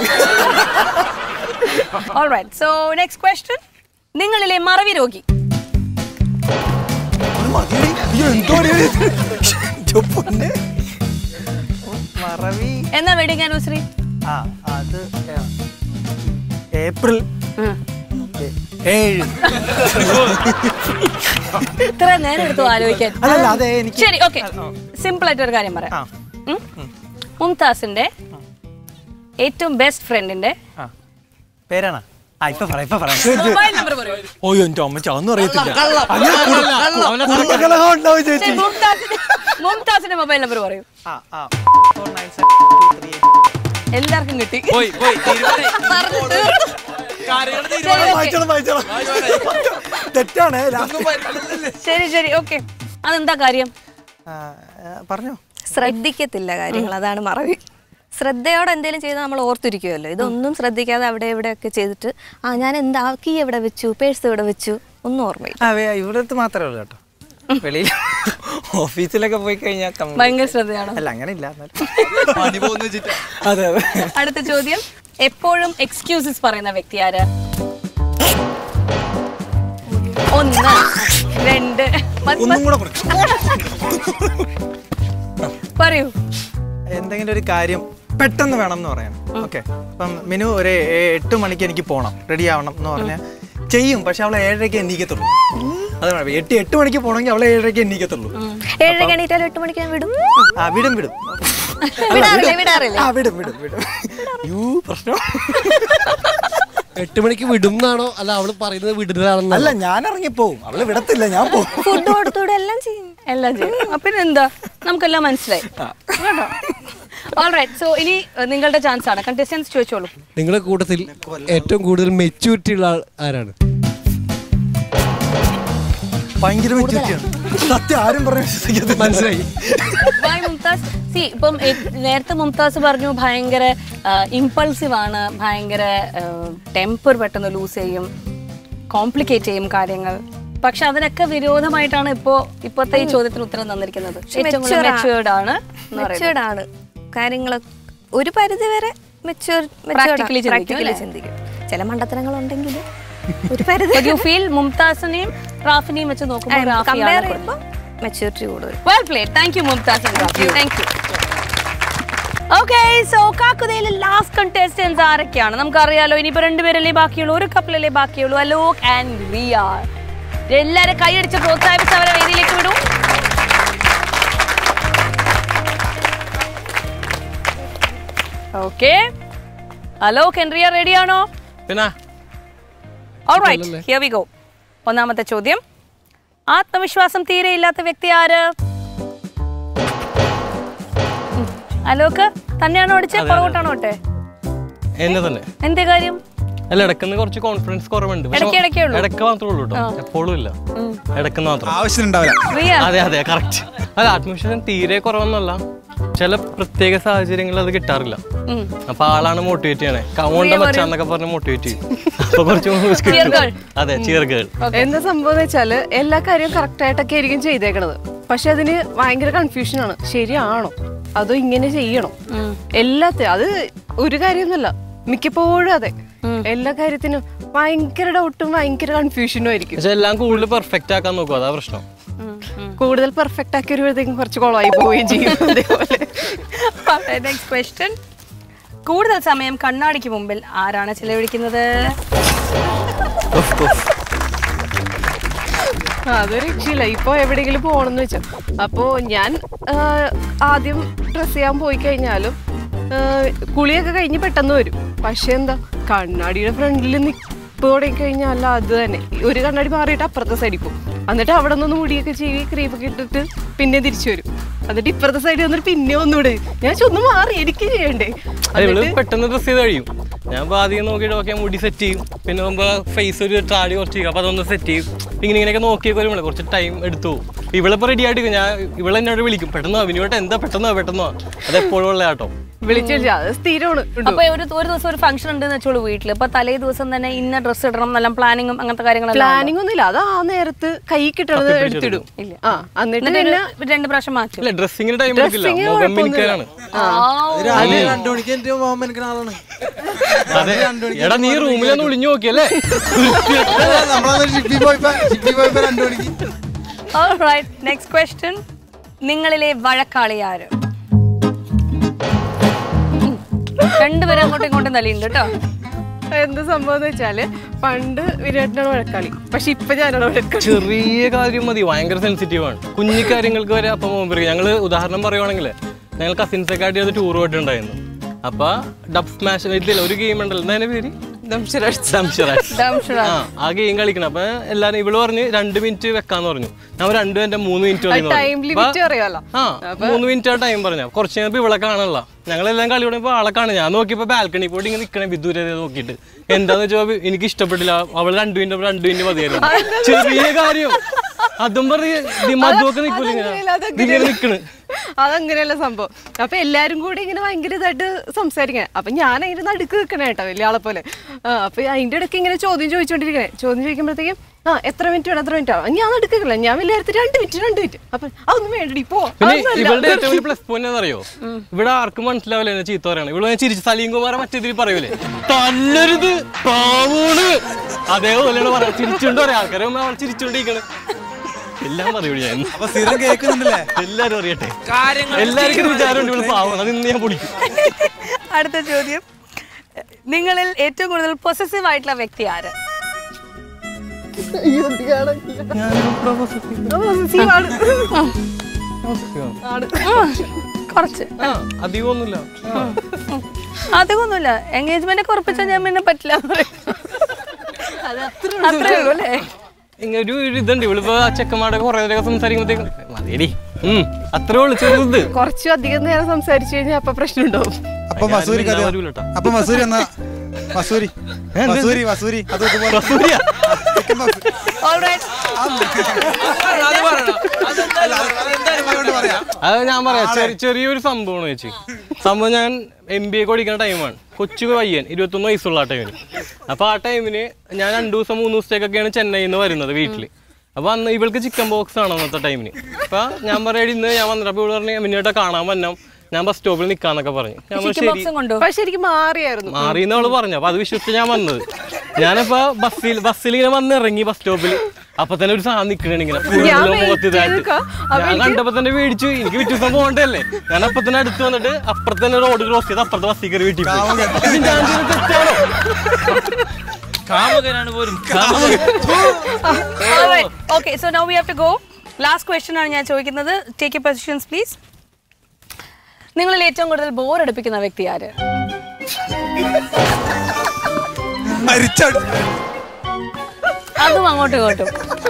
ഓൾറൈറ്റ് സോ നെക്സ്റ്റ് ക്വസ്റ്റ്യൻ നിങ്ങളിലെ മറവി രോഗി മറവി എന്നാ വെഡിങ് ആനിവേഴ്സറി ആ അത് ആ, ഏപ്രിൽ ഏഴ് ഇത്ര നേരം എടുത്തു ആലോചിക്കാൻ അല്ലല്ല, അതെ, എനിക്ക് ശരി ഓക്കെ സിമ്പിൾ ആയിട്ട് ഒരു കാര്യം പറയാം ഉം? മുംതാസിന്റെ ഏറ്റവും ബെസ്റ്റ് ഫ്രണ്ടിന്റെ പേരാണ് ആ ഇപ്പൊ പറയാം ഇപ്പൊ പറയാം മൊബൈൽ നമ്പർ പറയൂ ഓയോ എന്റെ അമ്മച്ച അതൊന്നും അറിയത്തില്ല കള്ള, അങ്ങനെ കള്ള, കുടുംബ- കള്ള, അവനെ കുടുംബകലഹം ഉണ്ടാവും ചേച്ചി ശരി, മുംതാസിന്റെ മുംതാസിന്റെ മൊബൈൽ നമ്പർ പറയൂ ആ ആ എല്ലാവർക്കും കിട്ടി പോയി പോയി പറഞ്ഞിട്ട് വായിച്ചോളാം വായിച്ചോളാം തെറ്റാണ് ശരി ശരി ഓക്കെ അതെന്താ കാര്യം പറഞ്ഞോ ശ്രദ്ധിക്കത്തില്ല കാര്യങ്ങൾ അതാണ് മറവി ശ്രദ്ധയോടെ എന്തെങ്കിലും ചെയ്താൽ നമ്മൾ ഓർത്തിരിക്കുമല്ലോ ഇതൊന്നും ശ്രദ്ധിക്കാതെ അവിടെ ഇവിടെ ഒക്കെ ചെയ്തിട്ട് ആ ഞാൻ എന്താ കീ എവിടെ വെച്ചു പേഴ്സ് എവിടെ വെച്ചു ഒന്നും ഓർമ്മയില്ല ആ വേ- ഇവിടത്ത് മാത്രമേ ഉള്ളൂ കേട്ടോ വെളിയിൽ ഓഫീസിലൊക്കെ പോയി കഴിഞ്ഞാൽ കമ്പ- ഭയങ്കര ശ്രദ്ധയാണോ അല്ല അങ്ങനെ ഇല്ല എന്നാലും. അതെ അതെ അടുത്ത ചോദ്യം എപ്പോഴും എക്സ്ക്യൂസസ് പറയുന്ന വ്യക്തി ആര് ഒന്ന് രണ്ട് മതി, ഒന്നും കൂടെ പറയൂ എന്തെങ്കിലും ഒരു കാര്യം പെട്ടെന്ന് വേണം എന്ന് പറയാം ഓക്കെ അപ്പം മിനു ഒരു ഏ- എട്ട് മണിക്ക് എനിക്ക് പോകണം റെഡി ആവണം എന്ന് പറഞ്ഞാൽ ചെയ്യും പക്ഷെ അവൾ ഏഴരയ്ക്ക് എണ്ണീക്കത്തുള്ളൂ അത് കുഴപ്പം. എട്ട് എട്ട് മണിക്ക് പോകണമെങ്കിൽ അവളെ ഏഴരയ്ക്ക് എണ്ണീക്കത്തുള്ളൂ ഏഴരയ്ക്ക് എണീറ്റാലും എട്ട് മണിക്ക് ഞാൻ വിടും ആ വിടും വിടും വിടാറില്ലേ വിടാറില്ലേ ആ വിടും വിടും വിടും യൂ പ്രശ്നം എട്ട് മണിക്ക് വിടുന്നാണോ അല്ല അവള് പറയുന്നത് വിടുന്നതാണെന്നോ അല്ല ഞാൻ ഇറങ്ങിപ്പോവും അവള് വിടത്തില്ല ഞാൻ പോകും ഫുഡ് കൊടുത്തൂടെ എല്ലാം ചെയ്യും എല്ലാം ചെയ്യും അപ്പൊ എന്താ നമുക്കെല്ലാം മനസ്സിലായി കേട്ടോ ഓൾറൈറ്റ് സോ ഇനി ഏഹ്, നിങ്ങളുടെ ചാൻസ് ആണ് കണ്ടസ്റ്റൻസ് ചോദിച്ചോളൂ നിങ്ങളുടെ കൂട്ടത്തിൽ ഏറ്റവും കൂടുതൽ മെച്യൂരിറ്റി ഉള്ള ആൾ ആരാണ് ഭയങ്കര മെച്ചൂരിറ്റിയാണ് സത്യം ആരും പറഞ്ഞ വിശ്വസിക്കത്തില്ല മനസ്സിലായി Why മുംതാസ് സി ഇപ്പം എ- നേരത്തെ മുംതാസ് പറഞ്ഞു ഭയങ്കര ഇമ്പൾസീവ് ആണ് ഭയങ്കര ടെമ്പർ പെട്ടെന്ന് ലൂസ് ചെയ്യും കോംപ്ലിക്കേറ്റ് ചെയ്യും കാര്യങ്ങൾ പക്ഷെ അതിനൊക്കെ വിരോധമായിട്ടാണ് ഇപ്പോ ഇപ്പോഴത്തെ ഈ ചോദ്യത്തിന് ഉത്തരം തന്നിരിക്കുന്നത് ഏറ്റവും കൂടുതൽ മെച്ചുവേർഡ് ആണ് എന്ന് പറയുന്നത്. മെച്ചുവേർഡ് ആണ് കാര്യങ്ങൾ ഒരു പരിധി വരെ മെച്ചുവർ Practically ചിന്തിക്കും, പ്രാക്ടിക്കലി അല്ലേ? ചിന്തിക്കും ചില മണ്ടത്തരങ്ങൾ ഉണ്ടെങ്കിൽ ഒരു പരിധി But you feel മുംതാസിനെയും റാഫിനെയും വെച്ച് നോക്കുമ്പോൾ റാഫിയാണ് കമ്പയർ കൂടുതൽ. ചെയ്യുമ്പോൾ മെച്യൂരിറ്റി കൂടുതൽ well played thank you Mumtaz thank you okay so കാക്കുതയിലെ ലാസ്റ്റ് കണ്ടസ്റ്റൻസ് ആരൊക്കെയാണ് നമുക്കറിയാലോ ഇനിയിപ്പോ രണ്ടുപേരല്ലേ ബാക്കിയുള്ളൂ ഒരു കപ്പിലല്ലേ ബാക്കിയുള്ളൂ അലോക് ആൻഡ് റിയ എല്ലാരും കൈയടിച്ച് പ്രോത്സാഹിപ്പിച്ച് അവരെ വേദിയിലേക്ക് വിടും ഓക്കെ അലോക് ആൻഡ് റിയ റെഡിയാണോ പിന്നെ ഓൾറൈറ്റ് ഹിയർ വി ഗോ ഒന്നാമത്തെ ചോദ്യം ആത്മവിശ്വാസം തീരെ ഇല്ലാത്ത വ്യക്തി ആര് ഉം. അലോക്ക് തന്നെയാണോ ഓടിച്ചേ അതെ, പുറകോട്ടാണോ ഓട്ടെ എന്നെ തന്നെ എന്തേ കാര്യം അല്ല ഇടക്കുന്ന കുറച്ച് കോൺഫിഡൻസ് കുറവുണ്ട് പക്ഷെ ഇടയ്ക്ക് ഇടയ്ക്കേ ഉള്ളൂ. ഇടയ്ക്ക് മാത്രമേ ഉള്ളൂ കേട്ടോ എപ്പോഴും ഇല്ല ഇടക്കുന്ന മാത്രം ആവശ്യമുണ്ടാവില്ല റിയ അതെ അതെ കറക്റ്റ് അല്ല ആത്മവിശ്വാസം തീരെ കുറവൊന്നുമല്ല ചില പ്രത്യേക സാഹചര്യങ്ങളിൽ അത് കിട്ടാറില്ല ഉം. അപ്പൊ ആളാണ് മോട്ടിവേറ്റ് ചെയ്യണേ കൗണ്ട പ്രിയ മച്ചാന്നൊക്കെ പറഞ്ഞ് മോട്ടിവേറ്റ് ചെയ്യും അപ്പൊ കുറച്ച് moves Cheer കിട്ടും. girl. അതെ ചിയർ ഗേൾ എന്താ സംഭവം എന്ന് വെച്ചാല് എല്ലാ കാര്യവും കറക്റ്റ് ആയിട്ടൊക്കെ ആയിരിക്കും ചെയ്തേക്കണത് പക്ഷെ അതിന് ഭയങ്കര കൺഫ്യൂഷൻ ആണ് ശരിയാണോ അതോ ഇങ്ങനെ ചെയ്യണോ എല്ലാത്തിനും അത് ഒരു കാര്യമൊന്നുമല്ല മിക്കപ്പോഴും അതെ എല്ലാ കാര്യത്തിനും ഭയങ്കര ഡൗട്ടും ഭയങ്കര കൺഫ്യൂഷനും ആയിരിക്കും പക്ഷെ എല്ലാം കൂടുതൽ പെർഫെക്റ്റ് ആക്കാൻ നോക്കും അതാ പ്രശ്നം കൂടുതൽ പെർഫെക്റ്റ് ആക്കി വരുമ്പോഴത്തേക്കും കുറച്ച് കുളമായി പോവുകയും ചെയ്യും അതേപോലെ നെക്സ്റ്റ് ക്വസ്റ്റ്യൻ കൂടുതൽ സമയം കണ്ണാടിക്ക് മുമ്പിൽ ആരാണ് ചെലവഴിക്കുന്നത് ആ, അതൊരു രക്ഷയില്ല ഇപ്പൊ എവിടെയെങ്കിലും പോകണമെന്ന് വെച്ചാൽ അപ്പോ ഞാൻ ആ, ആദ്യം ഡ്രസ് ചെയ്യാൻ പോയി കഴിഞ്ഞാലും ആ, കുളിയൊക്കെ കഴിഞ്ഞ് പെട്ടെന്ന് വരും പക്ഷെ എന്താ കണ്ണാടിയുടെ ഫ്രണ്ടിൽ നിപ്പ് തുടങ്ങി കഴിഞ്ഞാൽ അത് തന്നെ ഒരു കണ്ണാടി മാറിയിട്ട് അപ്പുറത്തെ സൈഡിൽ പോകും എന്നിട്ട് അവിടെ നിന്ന് മുടിയൊക്കെ ചെയ്ത് ക്രീമൊക്കെ ഇട്ടിട്ട് പിന്നെ തിരിച്ചു വരും എന്നിട്ട് ഇപ്പുറത്തെ സൈഡിൽ വന്നിട്ട് പിന്നെ ഒന്നുകൂടെ ഞാൻ ഒന്ന് മാറി എനിക്ക് ചെയ്യണ്ടേ അത് ഇവള് പെട്ടെന്ന് ഡ്രസ് ചെയ്ത് കഴിയും ഞാൻ ഇപ്പൊ ആദ്യം നോക്കിയിട്ട് നോക്കിയാൽ മുടി സെറ്റ് ചെയ്യും പിന്നെ മുമ്പ് ഫേസ് ഒരു ട്രാടി കുറച്ച് ചെയ്യും അപ്പൊ അതൊന്ന് സെറ്റ് ചെയ്യും ഇങ്ങനെ ഇങ്ങനെയൊക്കെ നോക്കിയൊക്കെ വരുമ്പോൾ കുറച്ച് ടൈം എടുത്തു പോകും ഇവളിപ്പോ റെഡി ആയിട്ട് ഞാൻ ഇവളെ എന്നോട് വിളിക്കും പെട്ടെന്ന് അഭിനയോട്ട് എന്താ പെട്ടെന്ന് പെട്ടെന്ന് അത് എപ്പോഴും ഉള്ള കേട്ടോ വിളിച്ചു അത് സ്ഥിരമാണ് അപ്പൊ ഒരു ഒരു ദിവസം ഒരു ഫംഗ്ഷൻ ഉണ്ടെന്ന് വെച്ചോളൂ വീട്ടിൽ അപ്പൊ തലേ ദിവസം തന്നെ ഇന്ന ഡ്രസ്സ് ഇടണം നല്ല പ്ലാനിങ്ങും അങ്ങനത്തെ കാര്യങ്ങളെല്ലാം ഉണ്ടോ? പ്ലാനിങ് ഒന്നുമില്ല അത് ആ നേരത്ത് കൈ കിട്ടണത് തപ്പി എടുത്തിടും ഇല്ല. ആ എന്നിട്ട് എന്നിട്ട് പിന്നെ ഒരു രണ്ട് പ്രാവശ്യം മാറ്റും അല്ല ഡ്രസ്സിങ്ങിന് ടൈം എടുക്കില്ല Dressing മുഖം കുഴപ്പമൊന്നുമില്ല. മിനിക്കാനാണ് രാവിലെ രണ്ടു മണിക്ക് എന്റെ മോഹം എനിക്കുന്ന ആളാണ് അതെ എടാ നീ റൂമിലൊന്ന് ഒളിഞ്ഞു നോക്കിയല്ലേ നമ്മളന്ന് ഷിപ്പി പോയപ്പോ ഷിപ്പി പോയപ്പോ രണ്ടു മണിക്ക് നെക്സ്റ്റ് ക്വസ്റ്റ്യൻ നിങ്ങളിലെ വഴക്കാളി ആര് ഉം. രണ്ടുപേരും അങ്ങോട്ടും ഇങ്ങോട്ടും തലിയുണ്ട് കേട്ടോ എന്ത് സംഭവം എന്ന് വെച്ചാല് പണ്ട് വിരാട്ടിനാണ് വഴക്കാളി പക്ഷെ ഇപ്പൊ ഞാനാണ് വഴക്കാളി ചെറിയ കാര്യം മതി ഭയങ്കര സെൻസിറ്റീവ് ആണ് കുഞ്ഞു കാര്യങ്ങൾക്ക് വരെ അപ്പം മുമ്പ് ഞങ്ങൾ ഉദാഹരണം പറയുവാണെങ്കിൽ ഞങ്ങൾ കസിൻസ് ഒക്കെ ആയിട്ട് അത് ടൂർ പോയിട്ടുണ്ടായിരുന്നു അപ്പൊ ഡബ് സ്മാഷ് ഇതില്ല ഒരു ഗെയിം ഉണ്ടല്ലോ എന്താ അതിന്റെ പേര് ദംഷറാജ്. ആ, ആ ഗെയിം കളിക്കണം അപ്പൊ എല്ലാരും ഇവള് പറഞ്ഞ് രണ്ട് മിനിറ്റ് വെക്കാന്ന് പറഞ്ഞു ഞാൻ രണ്ടു എന്റെ മൂന്ന് മിനിറ്റ് മതി എന്ന് ടൈം പറഞ്ഞു. ലിമിറ്റ് അപ്പൊ- അറിയാലോ ആ മൂന്ന് മിനിറ്റ് ആ ടൈം പറഞ്ഞ കുറച്ച് കഴിഞ്ഞപ്പോ ഇവളെ കാണാനുള്ള ഞങ്ങളെല്ലാം കളി തുടങ്ങിയപ്പോ ആളെ കാണാൻ ഞാൻ നോക്കിയപ്പോ ബാൽക്കണി പോയിട്ട് ഇങ്ങനെ നിക്കണേ വിദൂര നോക്കിയിട്ട് എന്താന്ന് വെച്ചാൽ എനിക്ക് ഇഷ്ടപ്പെട്ടില്ല അവൾ രണ്ടു മിനിറ്റ് രണ്ടു മിനിറ്റ് മതിയായിരുന്നു ചെറിയ കാര്യം അതും പറഞ്ഞ് മധുവൊക്കെ നിക്കൂല ഇങ്ങനെ ഇങ്ങനെ നിക്കണ് അതങ്ങനെയല്ല സംഭവം അപ്പൊ എല്ലാരും കൂടി ഇങ്ങനെ ഭയങ്കര ഇതായിട്ട് സംസാരിക്കണേ അപ്പൊ ഞാൻ അതിന്റെ നടുക്ക് നിൽക്കണേ കേട്ടോ വലിയ ആളെ പോലെ ആ, അപ്പൊ അതിന്റെ ഇടയ്ക്ക് ഇങ്ങനെ ചോദ്യം ചോദിച്ചോണ്ടിരിക്കണേ ചോദ്യം ചോദിക്കുമ്പോഴത്തേക്കും ആ എത്ര മിനിറ്റ് വേണം എത്ര മിനിറ്റ് ആവും ഞാൻ നടുക്കില്ല ഞാൻ വലിയ നേരത്തെ രണ്ട് മിനിറ്റ് രണ്ട് മിനിറ്റ് അപ്പൊ അതൊന്നും വേണ്ടടി പോ പിന്നെ അതൊന്നുമല്ല. ഇവളുടെ ഏറ്റവും വലിയ പ്ലസ് പോയിന്റ് എന്നറിയോ ഇവിടെ ആർക്കും മനസ്സിലാവില്ല എന്നെ ചീത്ത പറയണം ഇവിടെ ചിരിച്ച് സലീം കുമാറെ മറ്റേതിൽ പറയൂലേ തല്ലരുത് പാവൂണ് അതേപോലെയാണ് പറയാം ചിരിച്ചോണ്ട് പറയാം ആൾക്കാരെ മുമ്പ് അവൾ ചിരിച്ചോണ്ടിരിക്കണ് എല്ലാം പറയൂടി ഞാൻ അപ്പൊ സ്ഥിരം കേൾക്കുന്നുണ്ടല്ലേ എല്ലാരും അറിയട്ടെ കാര്യങ്ങൾ എല്ലാവർക്കും വിചാരമുണ്ട് ഇവള് പാവം അത് ഇന്ന് ഞാൻ പൊളിക്കും അടുത്ത ചോദ്യം നിങ്ങളിൽ ഏറ്റവും കൂടുതൽ പൊസസീവ് ആയിട്ടുള്ള വ്യക്തി ആര് Possessive ആണ്. ആണ്. കുറച്ച് അധികമൊന്നുമില്ല അധികമൊന്നുമില്ല എൻഗേജ്മെന്റ് ഒക്കെ ഉറപ്പിച്ചാൽ ഞാൻ പിന്നെ പറ്റില്ല എന്ന് പറയും. അത്രേ ഉള്ളൂ അല്ലേ ഇങ്ങനെ ഒരു ഒരു ഇതുണ്ട് ഇവളിപ്പോ ആ ചെക്കന്മാരുടെ കുറെ നേരം സംസാരിക്കുമ്പോഴത്തേക്കും മതിയടി ഉം അത്രേ ഉള്ളു ചെറുത് കുറച്ചു അധികം നേരം സംസാരിച്ചു കഴിഞ്ഞാൽ അപ്പൊ പ്രശ്നം ഉണ്ടാവും അപ്പൊ മസൂരി കഥ അപ്പൊ മസൂരി എന്നാ മസൂരി മസൂരി മസൂരി അത് ഇതുപോലെ ചിക്കൻ മസൂരി. അത് ഞാൻ പറയാം ചെറിയ ചെറിയൊരു സംഭവമാണ് ചേച്ചി സംഭവം ഞാൻ എം ബി എ പഠിക്കുന്ന ടൈമാണ് കൊച്ചു പയ്യൻ ഇരുപത്തൊന്ന് വയസ്സുള്ള ആ ടൈമിന് അപ്പൊ ആ ടൈമിന് ഞാൻ രണ്ടു ദിവസം മൂന്ന് ദിവസത്തേക്കൊക്കെയാണ് ചെന്നൈയിൽ നിന്ന് വരുന്നത് വീട്ടില് അപ്പൊ അന്ന് ഇവൾക്ക് ചിക്കൻ ബോക്സ് ആണ് അന്നത്തെ ടൈമിന് അപ്പൊ ഞാൻ പറയാടി ഇന്ന് ഞാൻ വന്നിട്ട് അപ്പൊ ഇവള് പറഞ്ഞു മിന്നോട്ട് കാണാൻ വന്നം ഞാൻ ബസ് സ്റ്റോപ്പിൽ നിക്കാന്നൊക്കെ പറഞ്ഞു ഞാൻ പറഞ്ഞു, ശരി പക്ഷെ എനിക്ക് മാറിയായിരുന്നു മാറിയെന്ന് അവള് പറഞ്ഞു അപ്പൊ അത് വിശ്വസിച്ച് ഞാൻ വന്നത് ഞാനിപ്പോ ബസ്സിൽ ബസ്സിൽ ഇങ്ങനെ വന്ന് ഇറങ്ങി ബസ് സ്റ്റോപ്പിൽ അപ്പൊ തന്നെ ഒരു സാധനം നിക്കണേ ഇങ്ങനെ ഞാൻ ഫുള്ള് wait മുഖത്ത് ഇതായിട്ട് ചെയ്തേക്കാ. അപ്പൊ ഞാൻ എനിക്ക് കണ്ടപ്പോ തന്നെ മേടിച്ചു എനിക്ക് പിറ്റേ ദിവസം പോകണ്ടല്ലേ ഞാൻ അപ്പൊ തന്നെ അടുത്ത് വന്നിട്ട് അപ്പുറത്ത് തന്നെ റോഡ് ക്രോസ് ചെയ്ത് അപ്പുറത്തെ ബസ്സിൽ കയറി വീട്ടിൽ പോയി. ഇത് ഞാൻ ചെയ്ത തെറ്റാണോ കാമുകനാണ് പോലും okay so now we have to go last question ആണ് ഞാൻ ചോദിക്കുന്നത് ടേക്ക് യു പൊസിഷൻസ് പ്ലീസ് നിങ്ങളിൽ ഏറ്റവും കൂടുതൽ ബോർ അടുപ്പിക്കുന്ന വ്യക്തി ആര് അതും അങ്ങോട്ടും ഇങ്ങോട്ടും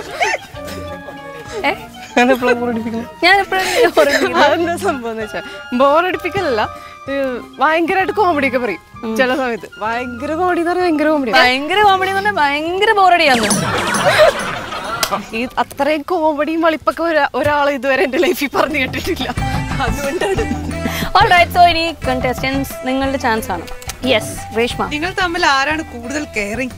ഏ? ഞാൻ എപ്പോഴും അതെന്താ സംഭവം എന്ന് വെച്ചാൽ ബോറടിപ്പിക്കലല്ല ഭയങ്കരമായിട്ട് കോമഡി ഒക്കെ പറയും ചില സമയത്ത് ഭയങ്കര കോമഡി എന്ന് പറഞ്ഞാൽ ഭയങ്കര കോമഡി ഭയങ്കര കോമഡി എന്ന് പറഞ്ഞാൽ ഭയങ്കര ബോറടിയാന്ന് ഈ അത്രയും കോമഡിയും വളിപ്പൊക്കെ ഒരാ- ഒരാളെ ഇതുവരെ എന്റെ ലൈഫിൽ പറഞ്ഞു കേട്ടിട്ടില്ല അതുകൊണ്ടാണ് Alright, so ഇനി contestants നിങ്ങളുടെ ചാൻസ് ആണ് യെസ് രേഷ്മ നിങ്ങൾ തമ്മിൽ ആരാണ് കൂടുതൽ കെയറിങ്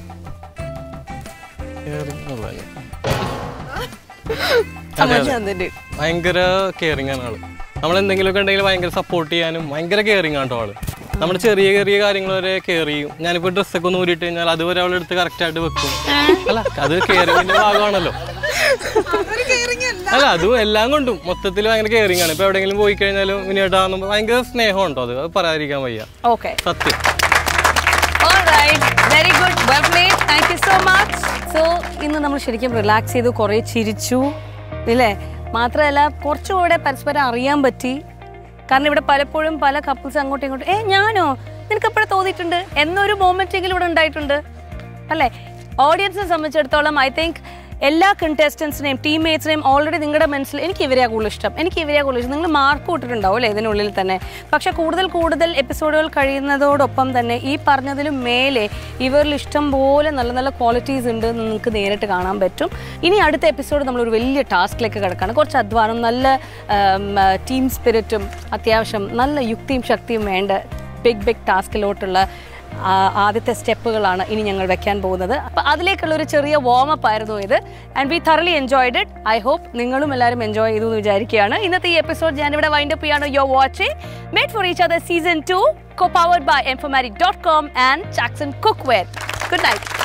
അതെ, അതെ. ഭയങ്കര കെയറിങ് ആണ് ആള് നമ്മൾ എന്തെങ്കിലുമൊക്കെ ഉണ്ടെങ്കിൽ ഭയങ്കര സപ്പോർട്ട് ചെയ്യാനും ഭയങ്കര കെയറിങ് ആണ് ആള് നമ്മുടെ ചെറിയ ചെറിയ കാര്യങ്ങൾ വരെ കെയർ ചെയ്യും ഞാനിപ്പോ ഡ്രസ്സൊക്കെ ഒന്ന് ഊരിട്ട് കഴിഞ്ഞാൽ അതുവരെ അവളെടുത്ത് കറക്റ്റ് ആയിട്ട് വെക്കും അല്ല അത് കെയറിങ്ങിന്റെ ഭാഗമാണല്ലോ അല്ല അതും എല്ലാം കൊണ്ടും മൊത്തത്തിൽ ഭയങ്കര കെയറിങ് ആണ് ഇപ്പൊ എവിടെയെങ്കിലും പോയി കഴിഞ്ഞാലും ഇനിയിട്ടാകുമ്പോൾ ഭയങ്കര സ്നേഹം ഉണ്ടോ അത് അത് പറയാതിരിക്കാൻ വയ്യ ഓക്കെ സത്യം very good well played thank you so much so ഇന്ന് നമ്മൾ ശരിക്കും റിലാക്സ് ചെയ്തു കുറേ ചിരിച്ചു ഇല്ലേ മാത്രമല്ല കുറച്ചുകൂടെ പരസ്പരം അറിയാൻ പറ്റി കാരണം ഇവിടെ പലപ്പോഴും പല കപ്പിൾസ് അങ്ങോട്ടും ഇങ്ങോട്ടും ഏ ഞാനോ നിനക്ക് എപ്പോഴും തോന്നിയിട്ടുണ്ട് എന്നൊരു മൊമെന്റ് എങ്കിലും ഇവിടെ ഉണ്ടായിട്ടുണ്ട് അല്ലേ ഓഡിയൻസിനെ സംബന്ധിച്ചിടത്തോളം ഐ തിങ്ക് എല്ലാ കണ്ടസ്റ്റൻസിനെയും ടീംമേറ്റ്സിനെയും ഓൾറെഡി നിങ്ങളുടെ മനസ്സിൽ എനിക്ക് ഇവരെയാ കൂടുതൽ ഇഷ്ടം എനിക്ക് ഇവരെയാ കൂടുതൽ ഇഷ്ടം നിങ്ങൾ മാർക്ക് ഇട്ടിട്ടുണ്ടാവും അല്ലേ ഇതിനുള്ളിൽ തന്നെ പക്ഷെ കൂടുതൽ കൂടുതൽ എപ്പിസോഡുകൾ കഴിയുന്നതോടൊപ്പം തന്നെ ഈ പറഞ്ഞതിലും മേലെ ഇവരിൽ ഇഷ്ടം പോലെ നല്ല നല്ല ക്വാളിറ്റീസ് ഉണ്ട് എന്ന് നിങ്ങൾക്ക് നേരിട്ട് കാണാൻ പറ്റും ഇനി അടുത്ത എപ്പിസോഡ് നമ്മളൊരു വലിയ ടാസ്കിലേക്ക് കിടക്കുകയാണ് കുറച്ച് അധ്വാനം നല്ല ടീം സ്പിരിറ്റും അത്യാവശ്യം നല്ല യുക്തിയും ശക്തിയും വേണ്ട ബിഗ് ബിഗ് ടാസ്കിലോട്ടുള്ള ആ, ആദ്യത്തെ സ്റ്റെപ്പുകളാണ് ഇനി ഞങ്ങൾ വെക്കാൻ പോകുന്നത് അപ്പോൾ അതിലേക്കുള്ള ഒരു ചെറിയ വാം അപ്പ് ആയിരുന്നു ഇത് and we truly enjoyed it I hope നിങ്ങളും എല്ലാവരും എൻജോയ് ചെയ്തു എന്ന് വിചാരിക്കുകയാണ് ഇന്നത്തെ ഈ എപ്പിസോഡ് ഞാനിവിടെ വൈൻഡ് അപ്പ് ചെയ്യാണ് you're watching made for each other season two co powered by M four marry dot com and Chackson cookware good night